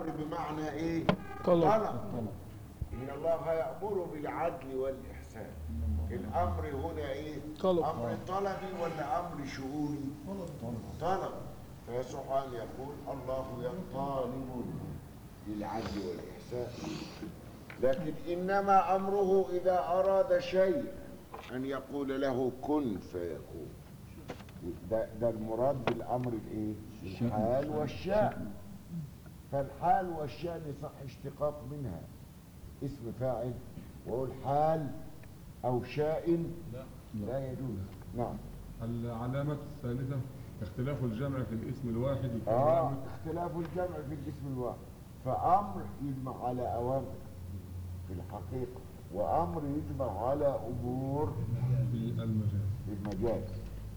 الامر بمعنى ايه طلب. طلب ان الله يامر بالعدل والاحسان الامر هنا ايه طلب. امر طلبي ولا امر شؤوني طلب فيصح ان يقول الله طالب بالعدل والاحسان لكن انما امره اذا اراد شيء ان يقول له كن فيكون ده, ده المراد بالامر الايه الحال والشأن فالحال والشأن صح اشتقاق منها اسم فاعل وهو حال او شائن لا لا يجوز نعم العلامة الثالثة اختلاف الجمع في الاسم الواحد اه اختلاف الجمع في الاسم الواحد فامر يجمع على اوامر في الحقيقه وامر يجمع على امور في المجاز في المجاز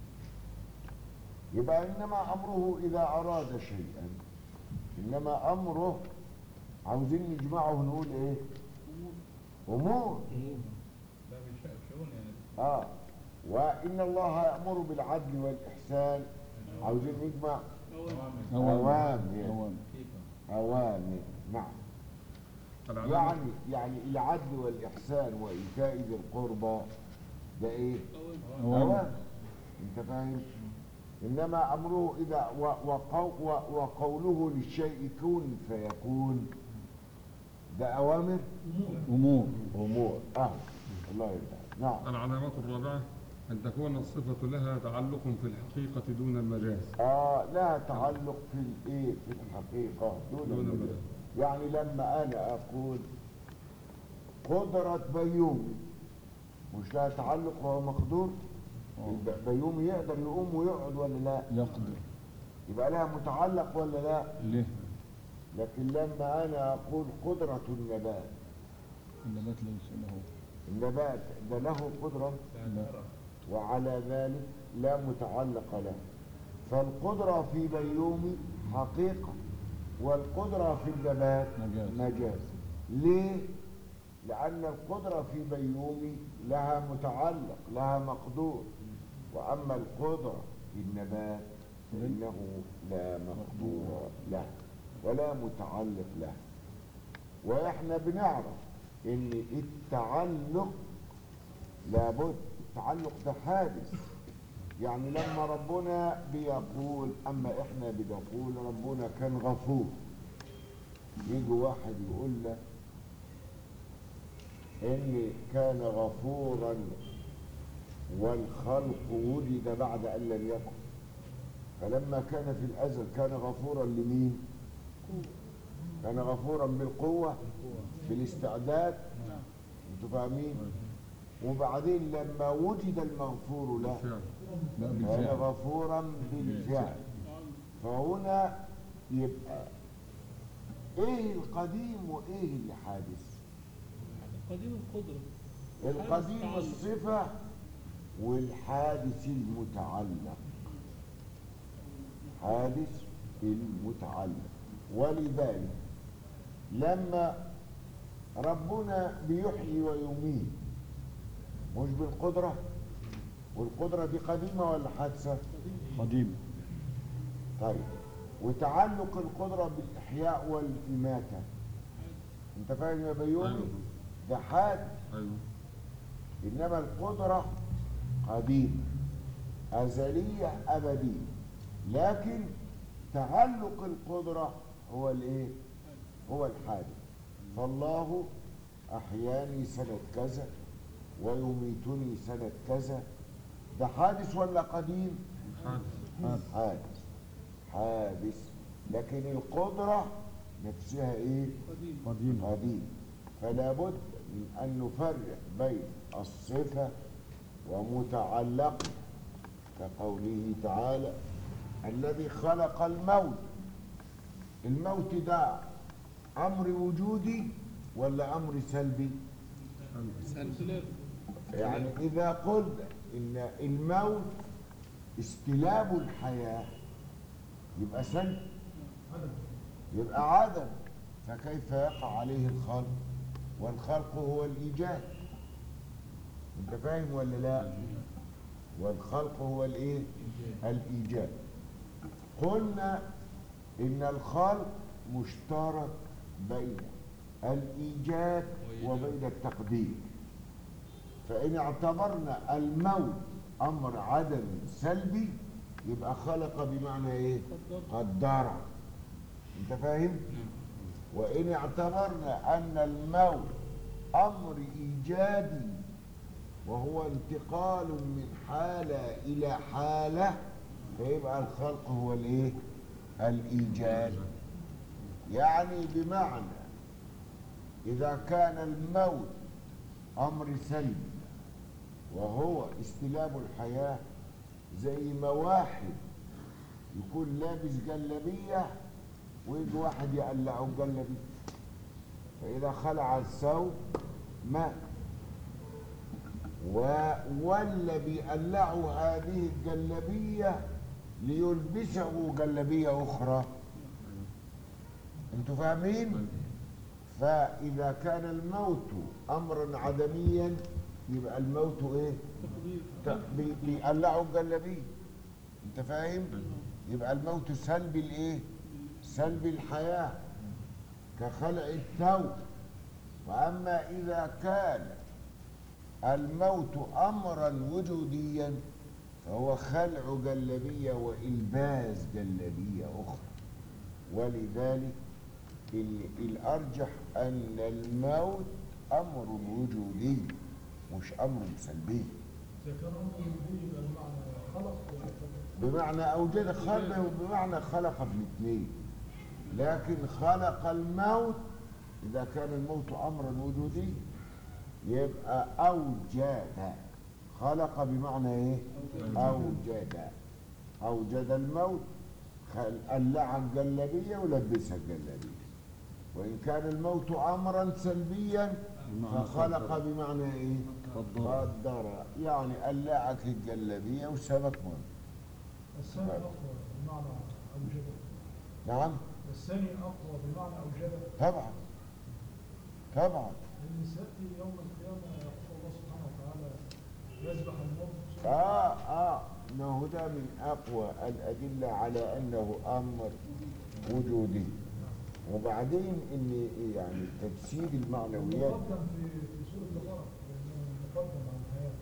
يبقى انما امره اذا اراد شيئا انما امره عاوزين نجمعه ونقول ايه امور لا مش شؤون يعني اه وان الله يامر بالعدل والاحسان عاوزين نجمع اوامر أوامر اوامر نعم العلامة يعني يعني العدل والاحسان وايتاء ذي القربى ده ايه أوامر أوامر انت فاهم انما امره اذا و- وقو و- وقوله للشيء كن فيكون ده اوامر أمور امور اه الله يرضى نعم العلامة الرابعة أن تكون الصفة لها تعلق في الحقيقة دون المجاز اه لها تعلق في الايه في الحقيقه دون دون المجاز المجاز. يعني لما انا اقول قدرة بيومي مش لها تعلق وهو مقدور الب- بيومي يقدر يقوم ويقعد ولا لا يقدر يبقى لها متعلق ولا لا له لكن لما انا اقول قدرة النبات النبات ليس له النبات ده له قدرة لا وعلى ذلك لا متعلق له فالقدرة في بيومي حقيقة والقدرة في النبات مجاز. مجاز ليه؟ لأن القدرة في بيومي لها متعلق لها مقدور وأما القدرة في النبات فإنه لا مقدور له ولا متعلق له وإحنا بنعرف إن التعلق لابد التعلق ده حادث يعني لما ربنا بيقول اما احنا بنقول ربنا كان غفور يجي واحد يقول لك ان كان غفورا والخلق وجد بعد ان لم يكن فلما كان في الازل كان غفورا لمين كان غفورا بالقوه بالاستعداد انتوا فاهمين وبعدين لما وجد المغفور له بالفعل لا كان بالفعل غفورا بالفعل فهنا يبقى ايه القديم وايه اللي حادث قديم القدرة القديم تعلق. الصفة والحادث المتعلق حادث المتعلق ولذلك لما ربنا بيحيي ويميت مش بالقدرة والقدرة دي قديمة ولا حادثة؟ قديم طيب وتعلق القدرة بالإحياء والإماتة أنت فاهم يا بيومي؟ أيوة. ده حادث أيوه إنما القدرة قديمة أزلية أبدية لكن تعلق القدرة هو الإيه؟ هو الحادث فالله أحياني سنة كذا ويميتني سنة كذا ده حادث ولا قديم؟ حادث حادث حادث لكن القدرة نفسها إيه؟ قديم قديم فلا بد من أن نفرق بين الصفة ومتعلق كقوله تعالى الذي خلق الموت الموت ده أمر وجودي ولا أمر سلبي سلام يعني إذا قلنا إن الموت استلاب الحياة يبقى سلب يبقى عدم فكيف يقع عليه الخلق والخلق هو الإيجاد أنت فاهم ولا لا والخلق هو الإيه الإيجاد قلنا إن الخلق مشترك بين الإيجاد وبين التقدير فإن اعتبرنا الموت أمر عدم سلبي يبقى خلق بمعنى إيه؟ قدر أنت فاهم؟ وإن اعتبرنا أن الموت أمر إيجادي وهو انتقال من حالة إلى حالة فيبقى الخلق هو الإيه؟ الإيجاد يعني بمعنى إذا كان الموت أمر سلبي وهو استلاب الحياة زي ما واحد يكون لابس جلابية ويجي واحد يقلعه الجلابية فإذا خلع الثوب مات و- ولا بيقلعوا هذه الجلابية ليلبسه جلابية أخرى انتوا فاهمين؟ فإذا كان الموت أمرا عدميا يبقى الموت إيه؟ تقدير ت- بي- بيقلعوا الجلابية أنت فاهم؟ يبقى الموت سلبي الإيه؟ سلبي الحياة كخلع الثوب وأما إذا كان الموت أمرا وجوديا فهو خلع جلبية وإلباس جلبية أخرى ولذلك ال- الأرجح أن الموت أمر وجودي مش أمر سلبي إذا كان أمر وجودي يبقى بمعنى خلق ولا خلق؟ بمعنى أوجد خلق وبمعنى خلق في الاثنين لكن خلق الموت إذا كان الموت أمرا وجودي يبقى أوجد خلق بمعنى إيه؟ أوجد أوجد الموت خل- قلع الجلابية ولبسها الجلابية وإن كان الموت أمرا سلبيا بمعنى فخلق قدر. بمعنى إيه؟ قدر. قدر يعني قلعك الجلابية وسبك منه الثاني أقوى بمعنى أوجده نعم الثاني أقوى بمعنى أوجده طبعا طبعا لأن سيأتي يوم القيامة يقول الله سبحانه وتعالى يذبح الموت اه اه ما هو ده من اقوى الادله على انه امر وجودي وبعدين ان يعني تجسيد المعنويات مقدم في في سورة البقرة لأنه مقدم عن الحياة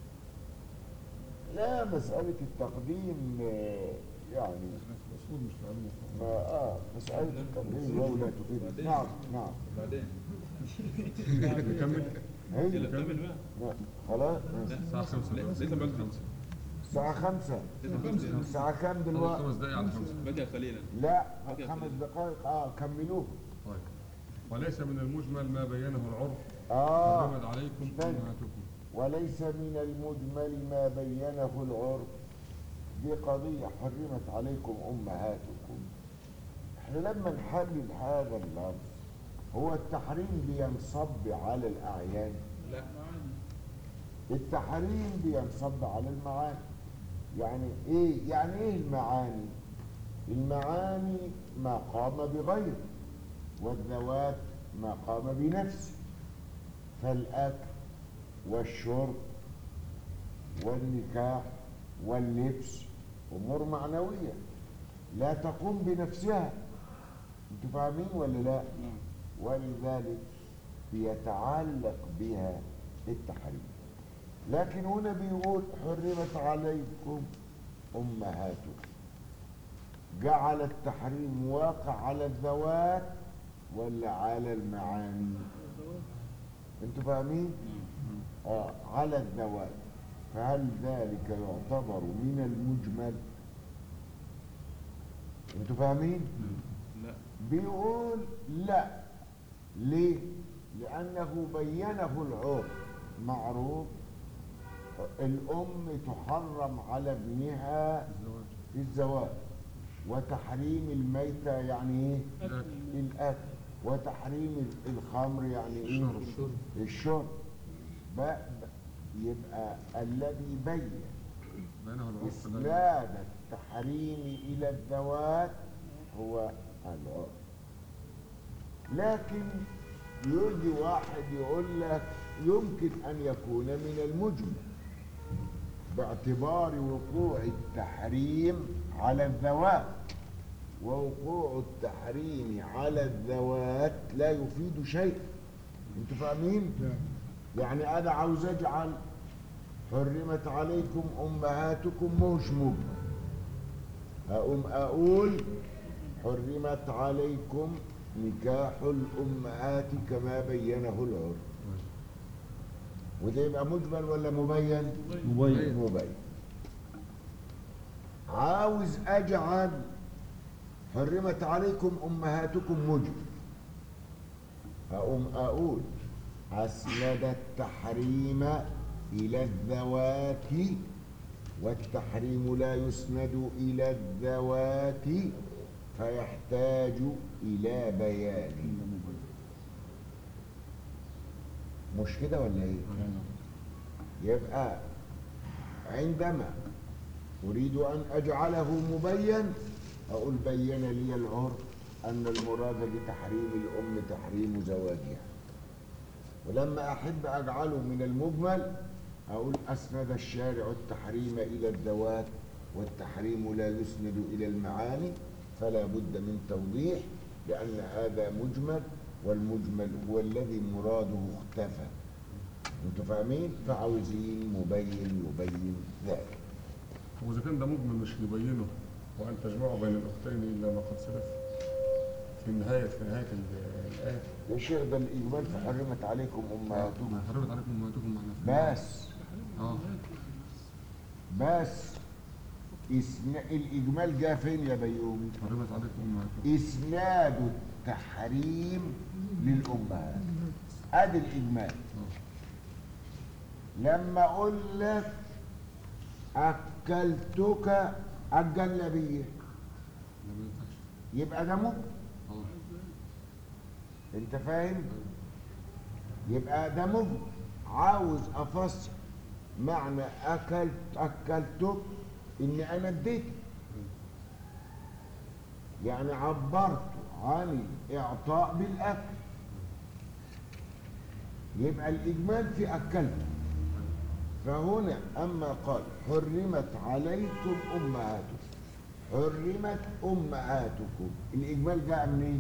لا مساله التقديم آه، يعني الأصول مش معلومة ما اه مساله التقديم لو لا تفيد نعم نعم بعدين نكمل هي نكمل بقى نعم. خلاص الساعة 5 لسه بدري الساعه خمسة لسه خمسة الساعه كام خلاص دلوقتي خمس دقايق على خمسة بدأ قليلا لا خمس دقائق اه كملوه طيب وليس من المجمل ما بينه العرف اه حرمت عليكم استنى. أمهاتكم وليس من المجمل ما بينه العرف دي قضية حرمت عليكم أمهاتكم احنا لما نحلل هذا اللفظ هو التحريم بينصب على الأعيان لا التحريم بينصب على المعاني يعني ايه يعني ايه المعاني المعاني ما قام بغيره والذوات ما قام بنفسه فالاكل والشرب والنكاح واللبس امور معنويه لا تقوم بنفسها انتوا فاهمين ولا لا ولذلك بيتعلق بها التحريم لكن هنا بيقول حرمت عليكم امهاتكم جعل التحريم واقع على الذوات ولا على المعاني انتوا فاهمين اه على الذوات فهل ذلك يعتبر من المجمل انتوا فاهمين لا بيقول لا ليه لانه بينه العرف معروف الام تحرم على ابنها الزواج في الزواج وتحريم الميتة يعني ايه الأكل الاكل وتحريم الخمر يعني ايه الشرب. الشرب. الشرب ب- ب- يبقى الذي بين بينه العرف لا اسناد التحريم الى الذوات هو العرف لكن يجي واحد يقول لك يمكن ان يكون من المجمل باعتبار وقوع التحريم على الذوات ووقوع التحريم على الذوات لا يفيد شيء انتوا فاهمين يعني انا عاوز اجعل حرمت عليكم امهاتكم مش مجمل اقوم اقول حرمت عليكم نكاح الامهات كما بينه العرف وده يبقى مجمل ولا مبين مبين مبين عاوز اجعل حرمت عليكم امهاتكم مجمل اقوم اقول اسند التحريم الى الذوات والتحريم لا يسند الى الذوات فيحتاج الى بيان مش كده ولا ايه يبقى عندما أريد أن أجعله مبين أقول بين لي العرف أن المراد بتحريم الأم تحريم زواجها ولما أحب أجعله من المجمل أقول أسند الشارع التحريم إلى الذوات والتحريم لا يسند إلى المعاني فلا بد من توضيح لأن هذا مجمل والمجمل هو الذي مراده اختفى انتوا فاهمين فعاوزين مبين يبين ذلك وإذا كان ده مجمل مش نبينه وأن تجمعوا بين الأختين إلا ما قد سلف في نهاية في نهاية ال- الآية يا شيخ ده الإجمال فحرمت عليكم أمهاتكم ما حرمت عليكم أمهاتكم معنا بس اه بس إسنا... الإجمال جاء فين يا بيومي؟ حرمت عليكم أمهاتكم إسناد التحريم للأمهات أدي الإجمال لما أقول لك أكلتك الجلابية لا ما ينفعش يبقى ده ممكن اه انت فاهم يبقى ده مجمل عاوز افسر معنى اكلت اكلتك ان انا اديتك يعني عبرت عن الاعطاء بالاكل يبقى الاجمال في اكلت فهنا اما قال حرمت عليكم امهاتكم حرمت امهاتكم الاجمال جاء منين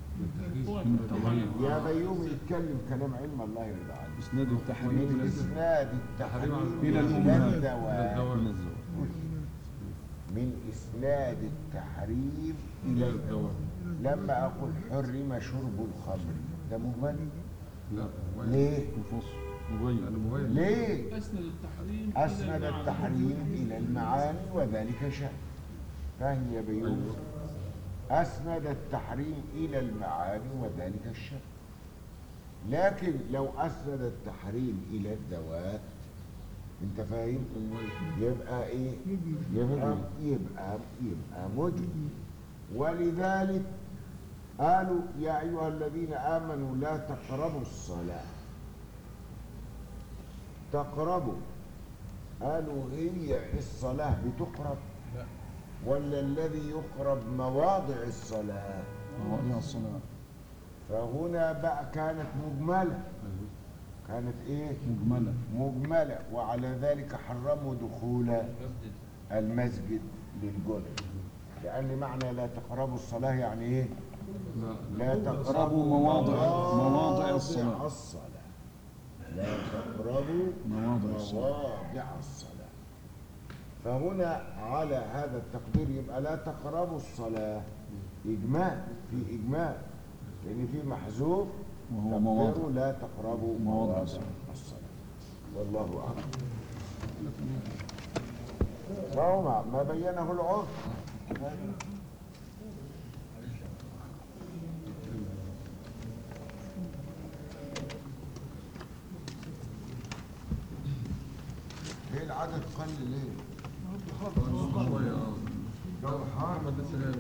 يا بيومي يتكلم كلام علم الله يرضى عليك اسناد التحريم من الى الزواج اسناد التحريم إلى الى الأمهات. الذوات من الزواج من اسناد التحريم الى الذوات لما اقول حرم شرب الخمر ده مجمل لا مبين. ليه وفصل لأنه مبين مبين ليه أسند التحريم إلى اسند المعنى. التحريم الى المعاني وذلك شأن فاهم يا بيومي أسند التحريم إلى المعاني وذلك الشرع لكن لو أسند التحريم إلى الذوات أنت فاهم؟ يبقى إيه؟ يبقى يبقى يبقى مجمل ولذلك قالوا يا أيها الذين آمنوا لا تقربوا الصلاة تقربوا قالوا هي الصلاة بتقرب لا ولا الذي يقرب مواضع الصلاة مواضيع الصلاة فهنا بقى كانت مجملة كانت ايه مجملة مجملة وعلى ذلك حرموا دخول المسجد المسجد للجنب لأن معنى لا تقربوا الصلاة يعني ايه لا لا تقربوا مواضع- مواضع الصلاة. مواضع الصلاة لا تقربوا مواضع الصلاة. مواضع الصلاة فهنا على هذا التقدير يبقى لا تقربوا الصلاة إجمال في إجمال لأن في محذوف وهو تقديره مواضع. لا تقربوا مواضع مواضع الصلاة. الصلاة والله أعلم فهو ما- ما بينه العرف ليه العدد قل ليه؟ شوية اه جو حار أحمد لسه جاي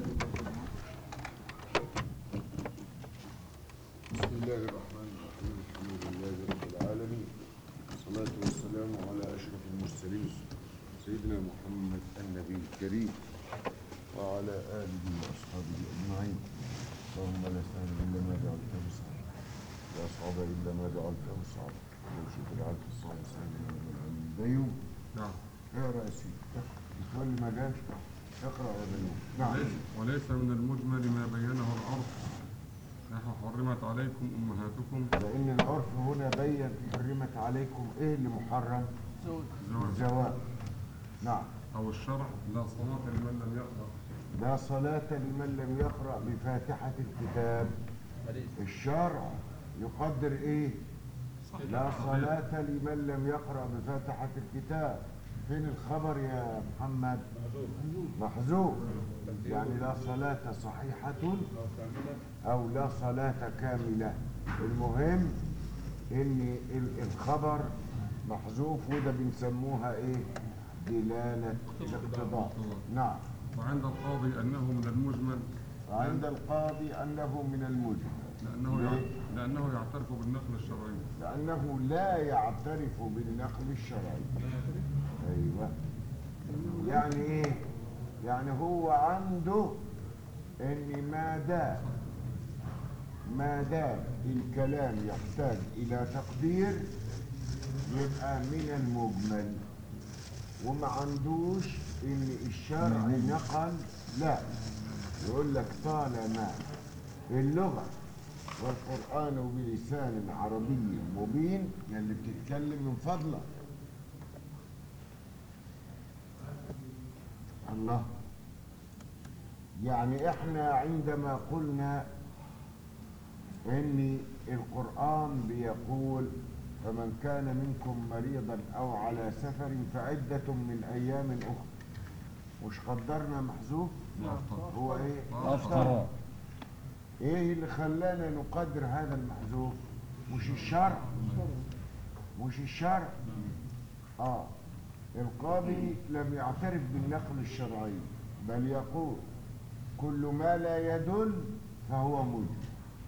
بسم الله الرحمن الرحيم الحمد لله رب العالمين والصلاة والسلام على أشرف المرسلين سيدنا محمد النبي الكريم وعلى آله وأصحابه أجمعين اللهم لا سهل إلا ما جعلته سهلا ولا صعب إلا ما جعلته صعبا لو شئت جعلت الصعب سهلا من البيوم نعم اقرا يا سيدي بتقول ما جاش اقرأ يا بني نعم وليس, وليس من المجمل ما بينه العرف نحو حرمت عليكم أمهاتكم لأن العرف هنا بين حرمت عليكم إيه اللي محرم؟ زواج الزواج نعم أو الشرع لا صلاة لمن لم يقرأ لا صلاة لمن لم يقرأ بفاتحة الكتاب الشرع يقدر إيه؟ لا صلاة لمن لم يقرأ بفاتحة الكتاب فين الخبر يا محمد؟ محذوف يعني لا صلاة صحيحة أو لا صلاة كاملة المهم إن ال- الخبر محذوف وده بنسموها إيه؟ دلالة الاقتضاء نعم وعند القاضي أنه من المجمل وعند القاضي أنه من المجمل لأنه ليه؟ يع- لأنه يعترف بالنقل الشرعي لأنه لا يعترف بالنقل الشرعي أيوة يعني إيه؟ يعني هو عنده إن ما دام ما دام الكلام يحتاج إلى تقدير يبقى من المجمل وما عندوش إن الشرع نقل لا يقول لك طالما اللغة والقرآن بلسان عربي مبين يلي بتتكلم من فضلك الله يعني احنا عندما قلنا ان القرآن بيقول فمن كان منكم مريضا او على سفر فعدة من ايام اخرى مش قدرنا محذوف هو ايه أفطر ايه اللي خلانا نقدر هذا المحذوف مش الشرع مش الشرع اه القاضي لم يعترف بالنقل الشرعي بل يقول كل ما لا يدل فهو مجمل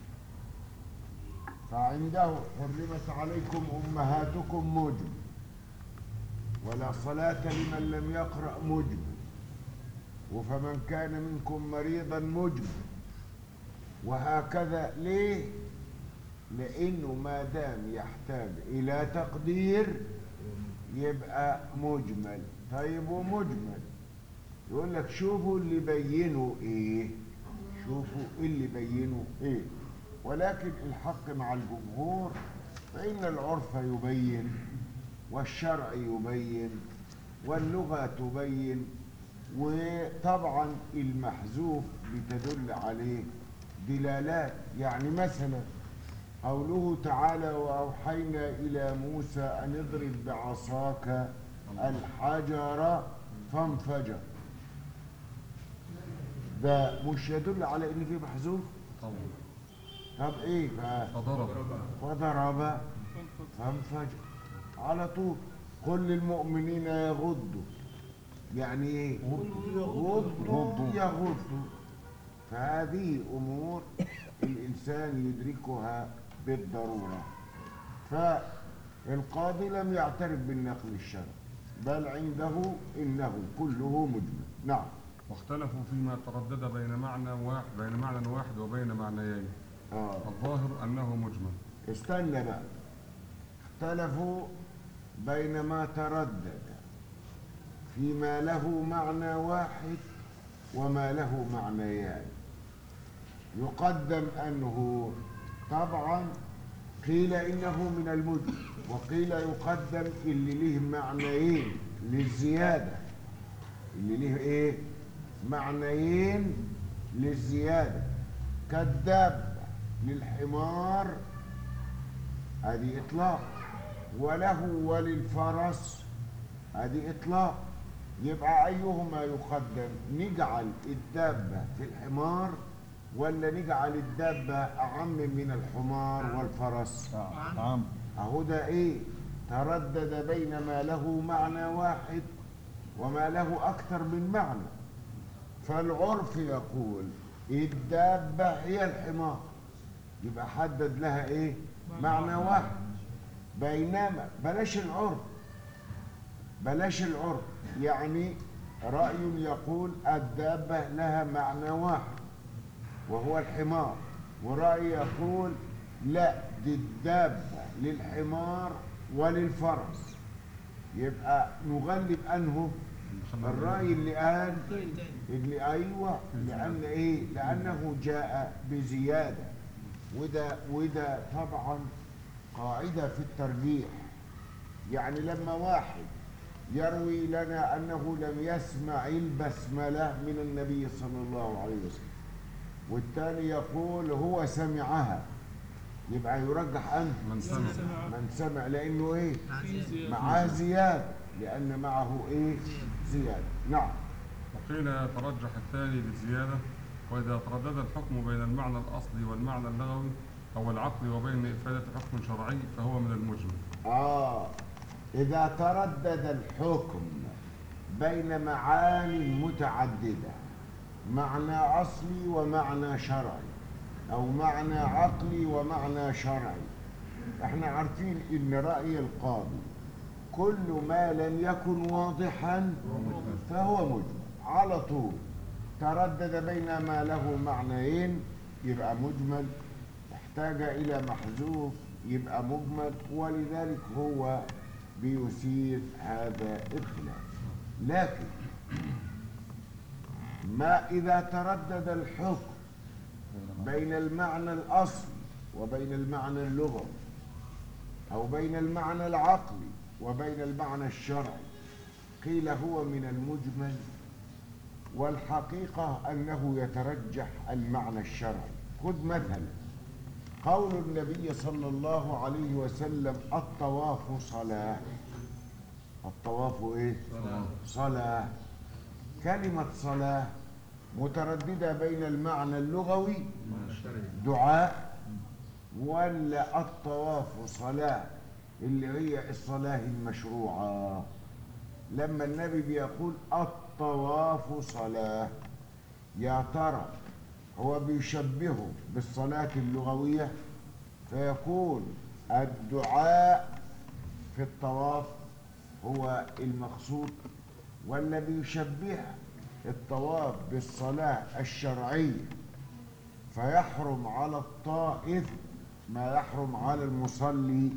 فعنده حرمت عليكم امهاتكم مجمل ولا صلاة لمن لم يقرأ مجمل وفمن كان منكم مريضا مجمل وهكذا ليه لانه ما دام يحتاج الى تقدير يبقى مجمل طيب ومجمل يقول لك شوفوا اللي بينوا ايه شوفوا اللي بينوا ايه ولكن الحق مع الجمهور فان العرف يبين والشرع يبين واللغه تبين وطبعا المحذوف بتدل عليه دلالات يعني مثلا قوله تعالى وأوحينا إلى موسى أن اضرب بعصاك الحجر فانفجر ده مش يدل على ان في محذوف طبعا طب ايه بقى فضرب فضرب فانفجر على طول قل للمؤمنين يغضوا يعني ايه غضوا يغضوا فهذه امور الانسان يدركها بالضروره فالقاضي لم يعترف بالنقل الشرعي بل عنده انه كله مجمل نعم واختلفوا فيما تردد بين معنى واحد بين معنى واحد وبين معنيين اه الظاهر أنه مجمل استنى بقى اختلفوا بين ما تردد فيما له معنى واحد وما له معنيان يقدم أنه طبعا قيل إنه من المجمل وقيل يقدم اللي له معنيين للزيادة اللي له إيه معنيين للزيادة كالدابة للحمار هذه إطلاق وله وللفرس هذه إطلاق يبقى أيهما يقدم نجعل الدابة في الحمار ولا نجعل الدابة أعم من الحمار والفرس نعم أهو ده إيه تردد بين ما له معنى واحد وما له أكثر من معنى فالعرف يقول الدابة هي الحمار يبقى حدد لها إيه معنى واحد بينما بلاش العرف بلاش العرف يعني رأي يقول الدابة لها معنى واحد وهو الحمار ورأي يقول لا دي الدابة للحمار وللفرس يبقى نغلب أنه الرأي اللي قال اللي أيوة لأن إيه لأنه جاء بزيادة وده وده طبعا قاعدة في الترجيح يعني لما واحد يروي لنا أنه لم يسمع البسملة من النبي صلى الله عليه وسلم والثاني يقول هو سمعها يبقى يرجح أنت من سمع من سمع لأنه إيه في زيادة معاه زيادة لأن معه إيه زيادة نعم وقيل يترجح الثاني للزيادة وإذا تردد الحكم بين المعنى الأصلي والمعنى اللغوي أو العقلي وبين إفادة حكم شرعي فهو من المجمل آه إذا تردد الحكم بين معان متعددة معنى أصلي ومعنى شرعي أو معنى عقلي ومعنى شرعي احنا عارفين ان رأي القاضي كل ما لم يكن واضحا فهو مجمل على طول تردد بين ما له معنيين يبقى مجمل احتاج إلى محذوف يبقى مجمل ولذلك هو بيثير هذا الخلاف لكن ما إذا تردد الحكم بين المعنى الأصلي وبين المعنى اللغوي أو بين المعنى العقلي وبين المعنى الشرعي قيل هو من المجمل والحقيقة أنه يترجح المعنى الشرعي خذ مثلا قول النبي صلى الله عليه وسلم الطواف صلاة الطواف إيه؟ صلاة كلمة صلاة مترددة بين المعنى اللغوي دعاء ولا الطواف صلاة اللي هي الصلاة المشروعة لما النبي بيقول الطواف صلاة يا ترى هو بيشبهه بالصلاة اللغوية فيقول الدعاء في الطواف هو المقصود ولا بيشبه الطواف بالصلاة الشرعية فيحرم على الطائف ما يحرم على المصلي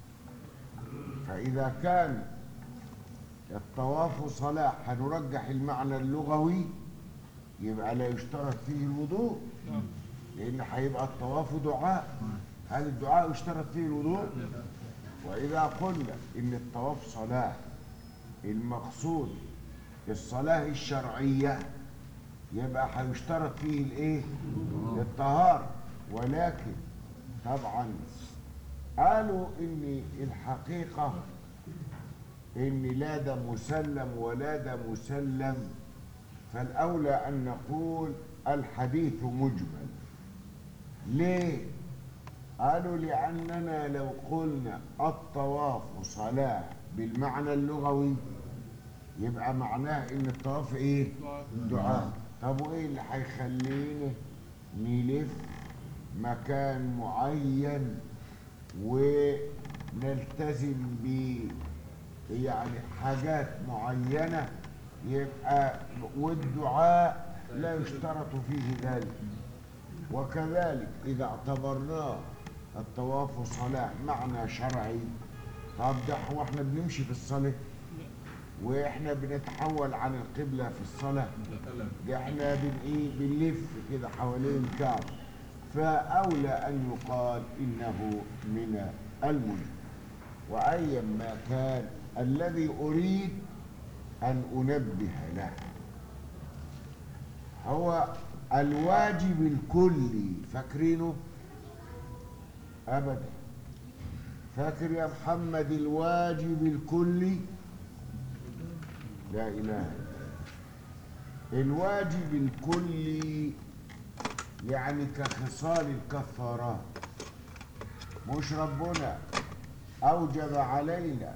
فإذا كان الطواف صلاة هنرجح المعنى اللغوي يبقى لا يشترط فيه الوضوء لأن هيبقى الطواف دعاء هل الدعاء يشترط فيه الوضوء؟ وإذا قلنا إن الطواف صلاة المقصود الصلاة الشرعية يبقى هيشترط فيه الايه؟ الطهارة ولكن طبعا قالوا ان الحقيقة ان لا ده مسلم ولا ده مسلم فالأولى أن نقول الحديث مجمل ليه؟ قالوا لأننا لو قلنا الطواف صلاة بالمعنى اللغوي يبقى معناه ان الطواف ايه دعاء طب وايه اللي هيخلينا نلف مكان معين ونلتزم ب يعني حاجات معينة يبقى والدعاء لا يشترط فيه ذلك وكذلك إذا اعتبرناه الطواف صلاة معنى شرعي طب ده هو احنا بنمشي في الصلاة واحنا بنتحول عن القبلة في الصلاة ده احنا بن ايه بنلف كده حوالين الكعبة فأولى أن يقال إنه من المجد وأيا ما كان الذي أريد أن أنبه له هو الواجب الكلي فاكرينه أبدا فاكر يا محمد الواجب الكلي لا إله إلا الله الواجب الكلي يعني كخصال الكفارات مش ربنا أوجب علينا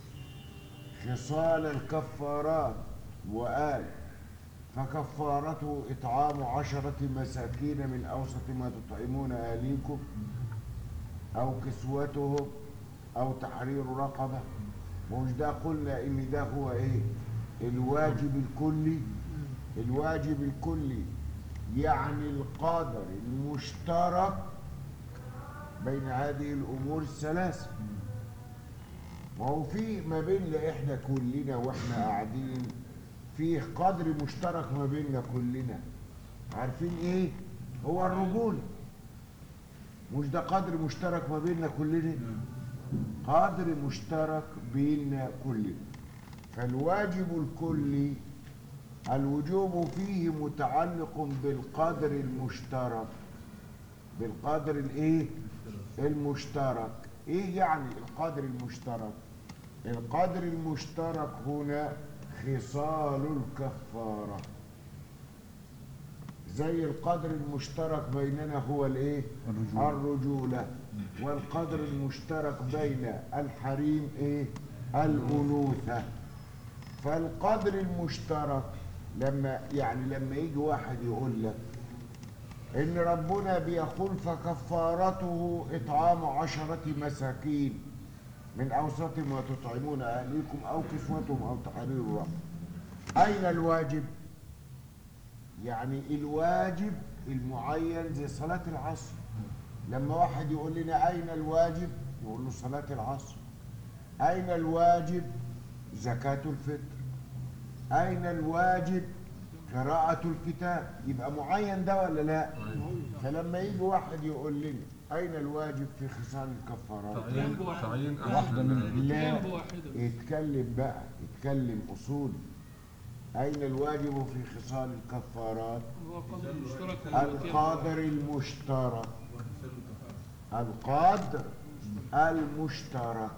خصال الكفارات وقال فكفارته إطعام عشرة مساكين من أوسط ما تطعمون أهليكم أو كسوتهم أو تحرير رقبة مش ده قلنا إن ده هو إيه الواجب الكلي الواجب الكلي يعني القدر المشترك بين هذه الأمور الثلاثة وهو في ما بيننا إحنا كلنا وإحنا قاعدين فيه قدر مشترك ما بيننا كلنا عارفين ايه هو الرجولة مش ده قدر مشترك ما بيننا كلنا قدر مشترك بيننا كلنا فالواجب الكلي الوجوب فيه متعلق بالقدر المشترك بالقدر الايه المشترك ايه يعني القدر المشترك القدر المشترك هنا خصال الكفاره زي القدر المشترك بيننا هو الايه الرجولة. الرجوله والقدر المشترك بين الحريم ايه الانوثه فالقدر المشترك لما يعني لما يجي واحد يقول لك ان ربنا بيقول فكفارته اطعام عشرة مساكين من اوسط ما تطعمون اهليكم او كسوتهم او تحرير رقبه اين الواجب يعني الواجب المعين زي صلاة العصر لما واحد يقول لنا أين الواجب نقول له صلاة العصر أين الواجب زكاة الفطر أين الواجب قراءة الكتاب يبقى معين ده ولا لا فلما يجي واحد يقول لنا أين الواجب في خصال الكفارات تعيين بواحد. تعيين واحدة من أهل لا جنب واحدة اتكلم بقى اتكلم أصولي أين الواجب في خصال الكفارات هو قدر مشترك القادر المشترك القادر المشترك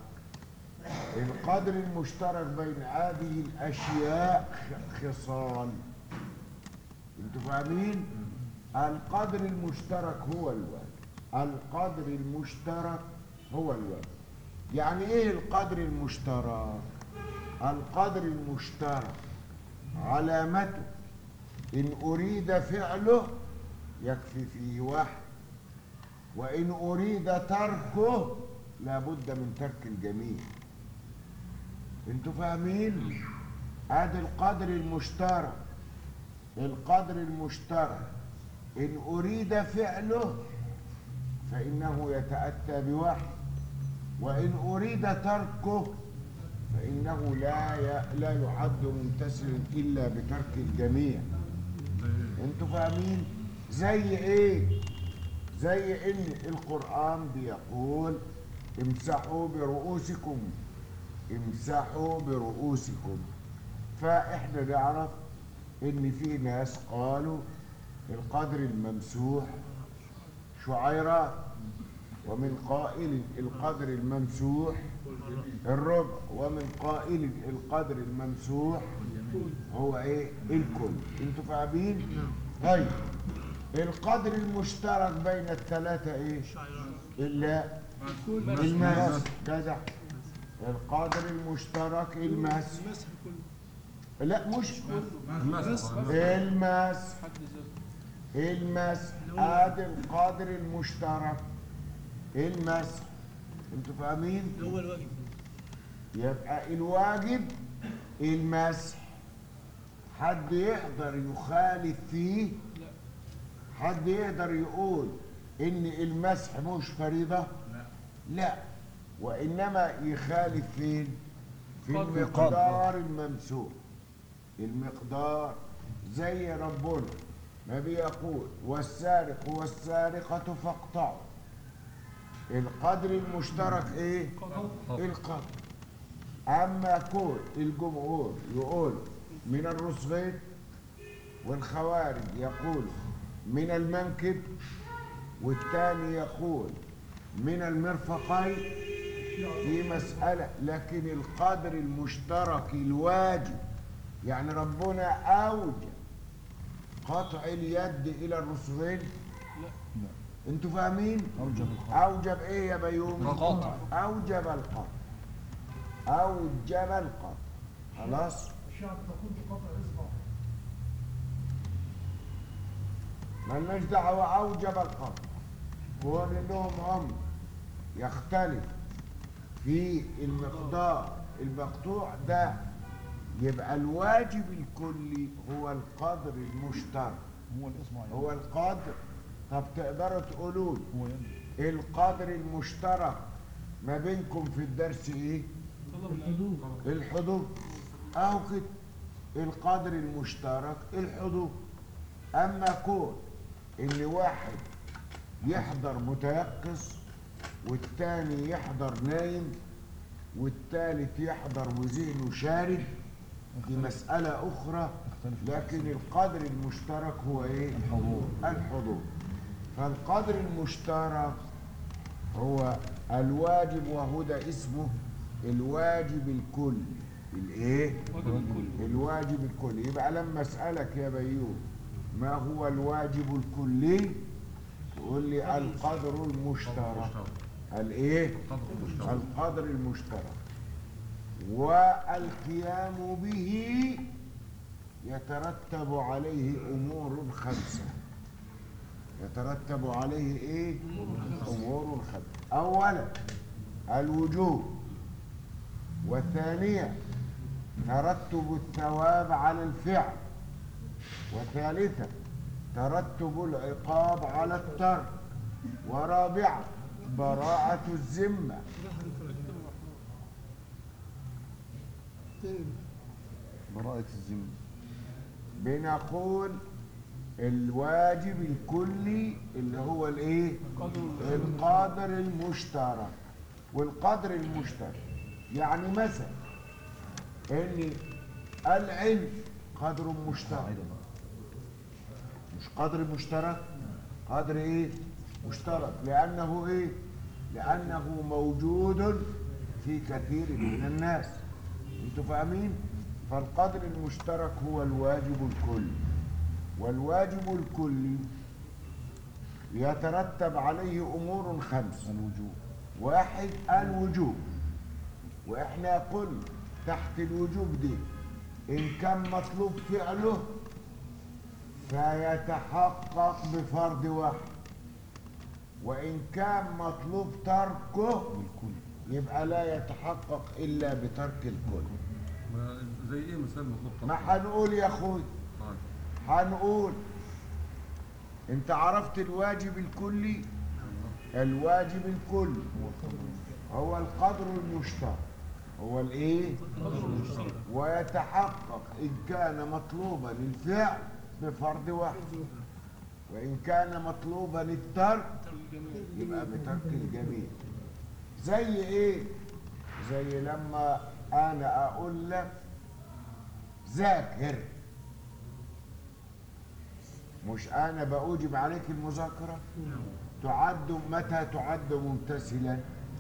القدر المشترك بين هذه الأشياء خ- خصال انتوا فاهمين القدر المشترك هو الواجب القدر المشترك هو الواجب يعني ايه القدر المشترك القدر المشترك علامته إن أريد فعله يكفي فيه واحد وإن أريد تركه لابد من ترك الجميع انتوا فاهمين ادي القدر المشترك القدر المشترك إن أريد فعله فإنه يتأتى بواحد وإن أريد تركه فإنه لا ي- لا يعد ممتثلا إلا بترك الجميع انتوا فاهمين زي ايه زي ان القرآن بيقول امسحوا برؤوسكم امسحوا برؤوسكم فاحنا نعرف ان في ناس قالوا القدر الممسوح شعيرات ومن قائل القدر الممسوح الربع ومن قائل القدر الممسوح هو ايه الكل انتوا فاهمين طيب القدر المشترك بين الثلاثه ايه الا الماس جدع القدر المشترك الماس المسح كله لا مش المسح الماس حد ذاته المسح ادي القدر المشترك المسح انتوا فاهمين هو الواجب يبقى الواجب المسح حد يقدر يخالف فيه لا حد يقدر يقول ان المسح مش فريضة لا لا وانما يخالف فين في قدر. المقدار الممسوح المقدار زي ربنا ما بيقول والسارق والسارقة فاقطعوا القدر المشترك ايه القدر اما كون الجمهور يقول من الرسغين والخوارج يقول من المنكب والثاني يقول من المرفقين دي مسألة لكن القدر المشترك الواجب يعني ربنا أوجب قطع اليد إلى الرسغين انتوا فاهمين؟ أوجب القطع أوجب إيه يا بيوم؟ القطع. أوجب القطع أوجب القطع خلاص؟ الشعب تكون بقطع اصبع ملناش دعوة أوجب القطع كون إنهم هم يختلف في المقدار المقطوع ده يبقى الواجب الكلي هو القدر المشترك هو الإصبع يعني. هو القدر طب تقدروا تقولوا لي هو يد القدر المشترك ما بينكم في الدرس ايه؟ طلب الحدود الحدود اهو كده القدر المشترك الحضور اما كون ان واحد يحضر متيقظ والتاني يحضر نايم والتالت يحضر وذهنه شارد دي مسألة أخرى لكن القدر المشترك هو إيه؟ الحضور. الحضور فالقدر المشترك هو الواجب وهو ده اسمه الواجب الكلي الايه الواجب الكلي يبقى لما اسالك يا بيوم ما هو الواجب الكلي تقول لي القدر المشترك الايه القدر المشترك القدر المشترك والقيام به يترتب عليه امور خمسه يترتب عليه ايه امور خمسه اولا الوجوب وثانيا ترتب الثواب على الفعل وثالثا ترتب العقاب على الترك ورابعا براءة الذمة براءة الذمة بنقول الواجب الكلي اللي هو الايه القدر المشترك والقدر المشترك يعني مثلا ان العلم قدر مشترك مش قدر مشترك قدر ايه مشترك لانه ايه لانه موجود في كثير من الناس انتوا فاهمين فالقدر المشترك هو الواجب الكلي والواجب الكلي يترتب عليه امور خمس الوجوب واحد الوجوب واحنا قلنا تحت الوجوب دي ان كان مطلوب فعله فيتحقق بفرض واحد وان كان مطلوب تركه بالكل يبقى لا يتحقق الا بترك الكل ما- زي ايه مثال مطلوب ما تطبيق؟ هنقول يا اخوي طيب. هنقول انت عرفت الواجب الكلي الواجب الكلي هو القدر المشترك هو الايه ويتحقق ان كان مطلوبا الفعل بفرض واحد وان كان مطلوبا الترك يبقى بترك الجميع زي ايه زي لما انا اقول لك ذاكر مش انا باوجب عليك المذاكره تعد متى تعد ممتثلا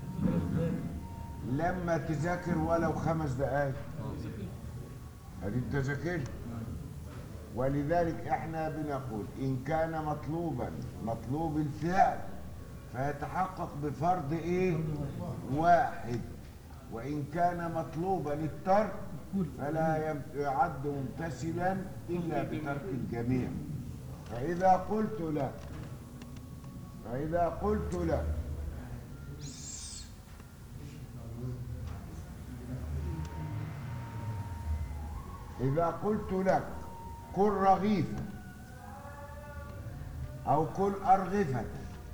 لما تذاكر ولو خمس دقائق ادي انت ذاكرت ولذلك احنا بنقول ان كان مطلوبا مطلوب الفعل فيتحقق بفرض ايه واحد وان كان مطلوبا الترك فلا يم- يعد ممتثلا الا بترك الجميع فاذا قلت لك فاذا قلت لك إذا قلت لك كل رغيفا أو كل أرغفة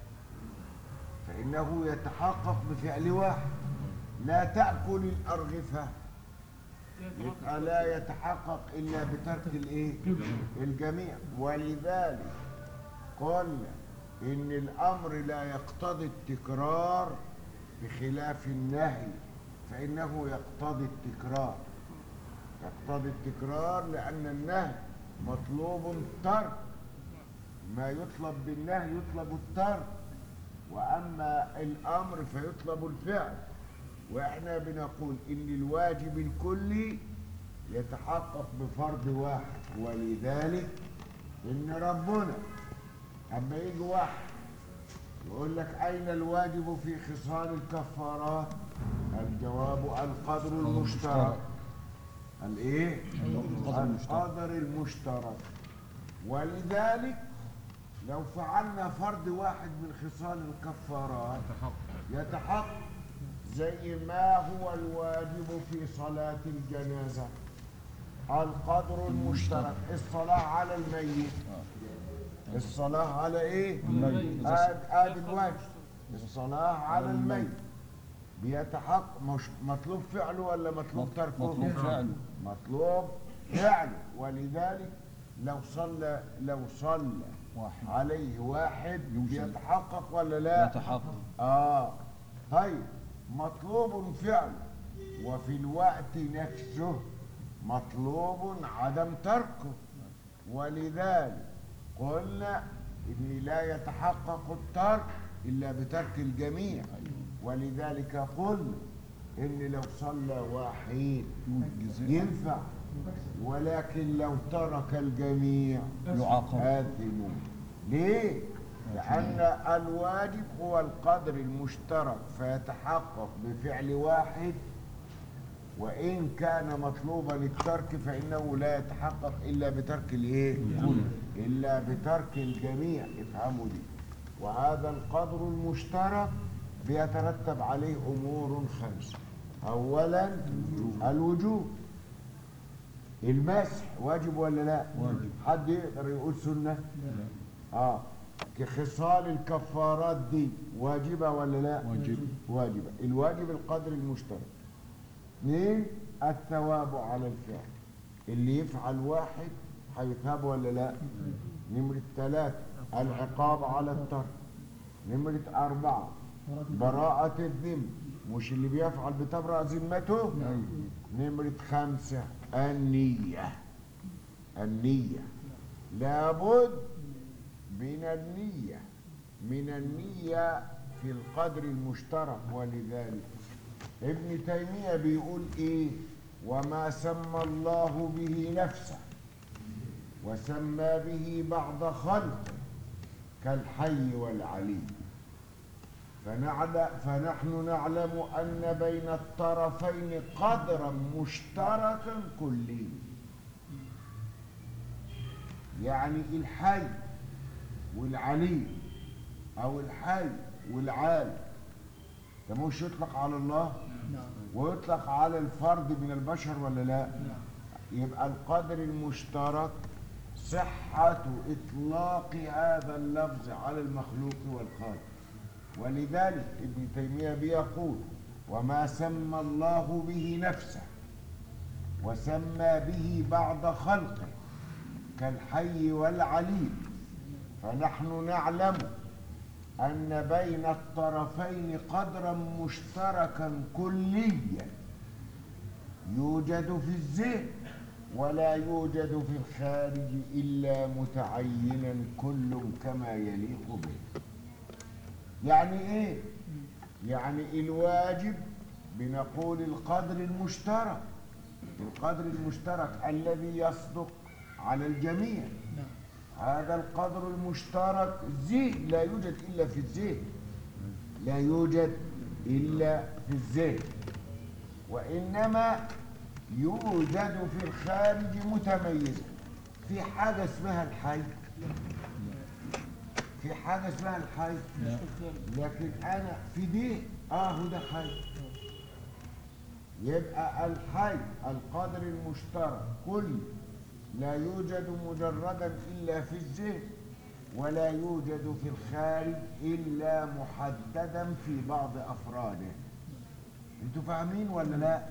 فإنه يتحقق بفعل واحد لا تأكل الأرغفة يبقى لا يتحقق إلا بترك الإيه؟ الجميع ولذلك قلنا إن الأمر لا يقتضي التكرار بخلاف النهي فإنه يقتضي التكرار يقتضي التكرار لأن النهي مطلوب الترك ما يطلب بالنهي يطلب الترك وأما الأمر فيطلب الفعل وإحنا بنقول إن الواجب الكلي يتحقق بفرض واحد ولذلك إن ربنا أما يجي واحد يقول لك أين الواجب في خصال الكفارات الجواب القدر المشترك الايه القدر المشترك. القدر المشترك ولذلك لو فعلنا فرض واحد من خصال الكفارات تحقق يتحقق زي ما هو الواجب في صلاة الجنازة القدر المشترك الصلاة على الميت الصلاة على ايه؟ الميت. آد آد الواجب الصلاة على الميت بيتحقق مش مطلوب فعله ولا مطلوب تركه؟ مطلوب فعله مطلوب فعل ولذلك لو صلى لو صلى واحد عليه واحد يوجد. يتحقق ولا لا يتحقق اه طيب مطلوب فعل وفي الوقت نفسه مطلوب عدم تركه ولذلك قلنا ان لا يتحقق الترك الا بترك الجميع ولذلك قلنا ان لو صلى واحد ينفع ولكن لو ترك الجميع يعاقب آثم ليه؟ لأن الواجب هو القدر المشترك فيتحقق بفعل واحد وإن كان مطلوبا الترك فإنه لا يتحقق إلا بترك الإيه؟ إلا بترك الجميع افهموا دي وهذا القدر المشترك بيترتب عليه أمور خمسة أولا الوجوب المسح واجب ولا لا؟ واجب. حد يقدر يقول سنة؟ اه خصال الكفارات دي واجبة ولا لا؟ واجب. واجبة الواجب القدر المشترك اثنين الثواب على الفعل اللي يفعل واحد هيثاب ولا لا؟ نمرة ثلاثة العقاب على الترك نمرة أربعة براءة الذمة مش اللي بيفعل بتبرأ ذمته نمرة خمسة النية النية لابد من النية من النية في القدر المشترك ولذلك ابن تيمية بيقول ايه وما سمى الله به نفسه وسمى به بعض خلقه كالحي والعليم فنعلم فنحن نعلم أن بين الطرفين قدرا مشتركا كليا يعني الحي والعليم أو الحي والعالم ده مش يطلق على الله ويطلق على الفرد من البشر ولا لا يبقى القدر المشترك صحة إطلاق هذا اللفظ على المخلوق والخالق ولذلك ابن تيمية بيقول وما سمى الله به نفسه وسمى به بعض خلقه كالحي والعليم فنحن نعلم أن بين الطرفين قدرا مشتركا كليا يوجد في الذهن ولا يوجد في الخارج إلا متعينا كل كما يليق به يعني إيه؟ يعني الواجب بنقول القدر المشترك القدر المشترك الذي يصدق على الجميع هذا القدر المشترك ذهن لا يوجد إلا في الذهن لا يوجد إلا في الذهن وإنما يوجد في الخارج متميزا في حاجة اسمها الحي في حاجة اسمها الحي لكن أنا في دي آه هو ده حي يبقى الحي القدر المشترك كل لا يوجد مجردا إلا في الذهن ولا يوجد في الخارج إلا محددا في بعض أفراده انتوا فاهمين ولا لا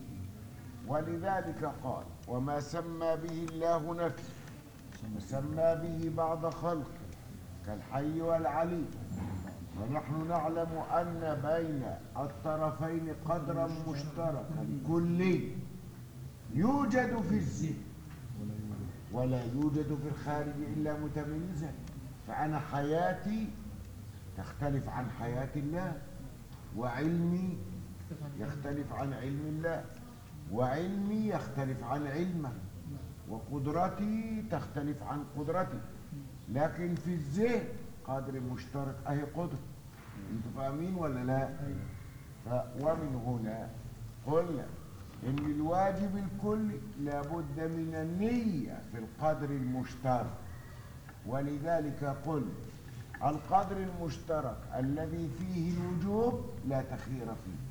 ولذلك قال وما سمى به الله نفسه وسمى به بعض خلقه كالحي والعليم ونحن نعلم أن بين الطرفين قدرا مشتركا كلي يوجد في الذهن ولا يوجد في الخارج إلا متميزا فأنا حياتي تختلف عن حياة الله وعلمي يختلف عن علم الله وعلمي يختلف عن علمه وقدرتي تختلف عن قدرتي لكن في الذهن قدر مشترك اهي قدر انتوا فاهمين ولا لا ف ومن هنا قلنا ان الواجب الكلي لابد من النية في القدر المشترك ولذلك قلنا القدر المشترك الذي فيه الوجوب لا تخير فيه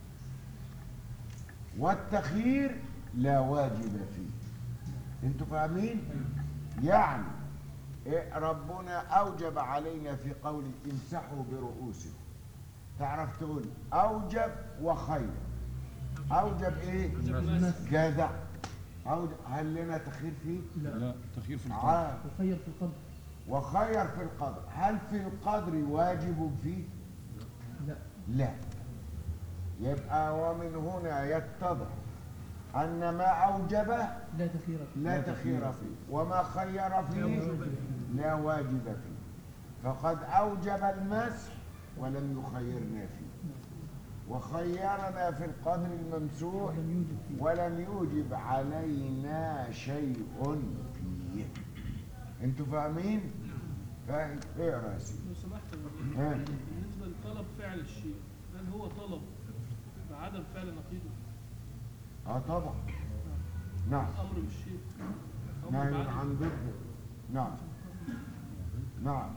والتخيير لا واجب فيه انتوا فاهمين يعني إيه ربنا اوجب علينا في قوله امسحوا برؤوسكم تعرف تقول اوجب وخير اوجب ايه جزع أو هل لنا تخير فيه؟ لا لا تخيير في القلب عام وخير في القلب وخير في القدر هل في القدر واجب فيه؟ لا لا يبقى ومن هنا يتضح أن ما أوجبه لا تخير فيه لا تخير فيه وما خير فيه لا واجب فيه فقد أوجب المسح ولم يخيرنا فيه وخيرنا في القدر الممسوح ولم يوجد فيه ولم يوجب علينا شيء فيه انتوا فاهمين؟ فاهم؟ اقرا يا سيدي لو سمحت ها. بالنسبة لطلب فعل الشيء هل هو طلب بعدم فعل نقيضه اه طبعا نعم أمر بالشيء أمر نهي بعدم عن ضده نعم نعم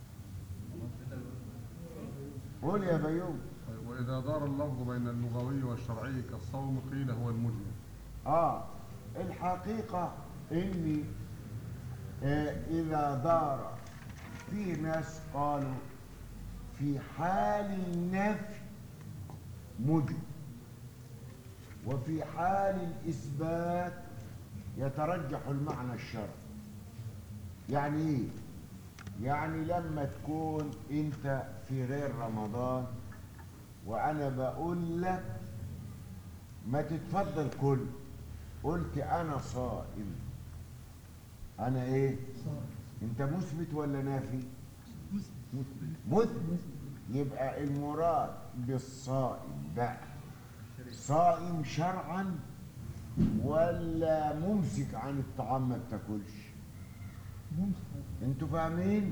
قول يا بيوم طيب وإذا دار اللفظ بين اللغوي والشرعي كالصوم قيل هو المجمل اه الحقيقة اني آه اذا دار في ناس قالوا في حال النفي مجمل وفي حال الإثبات يترجح المعنى الشرعي يعني ايه يعني لما تكون انت في غير رمضان وانا بقول لك ما تتفضل كل قلت انا صائم انا ايه صار انت مثبت ولا نافي مثبت يبقى المراد بالصائم بقى صائم شرعا ولا ممسك عن الطعام ما بتاكلش ممسك انتوا فاهمين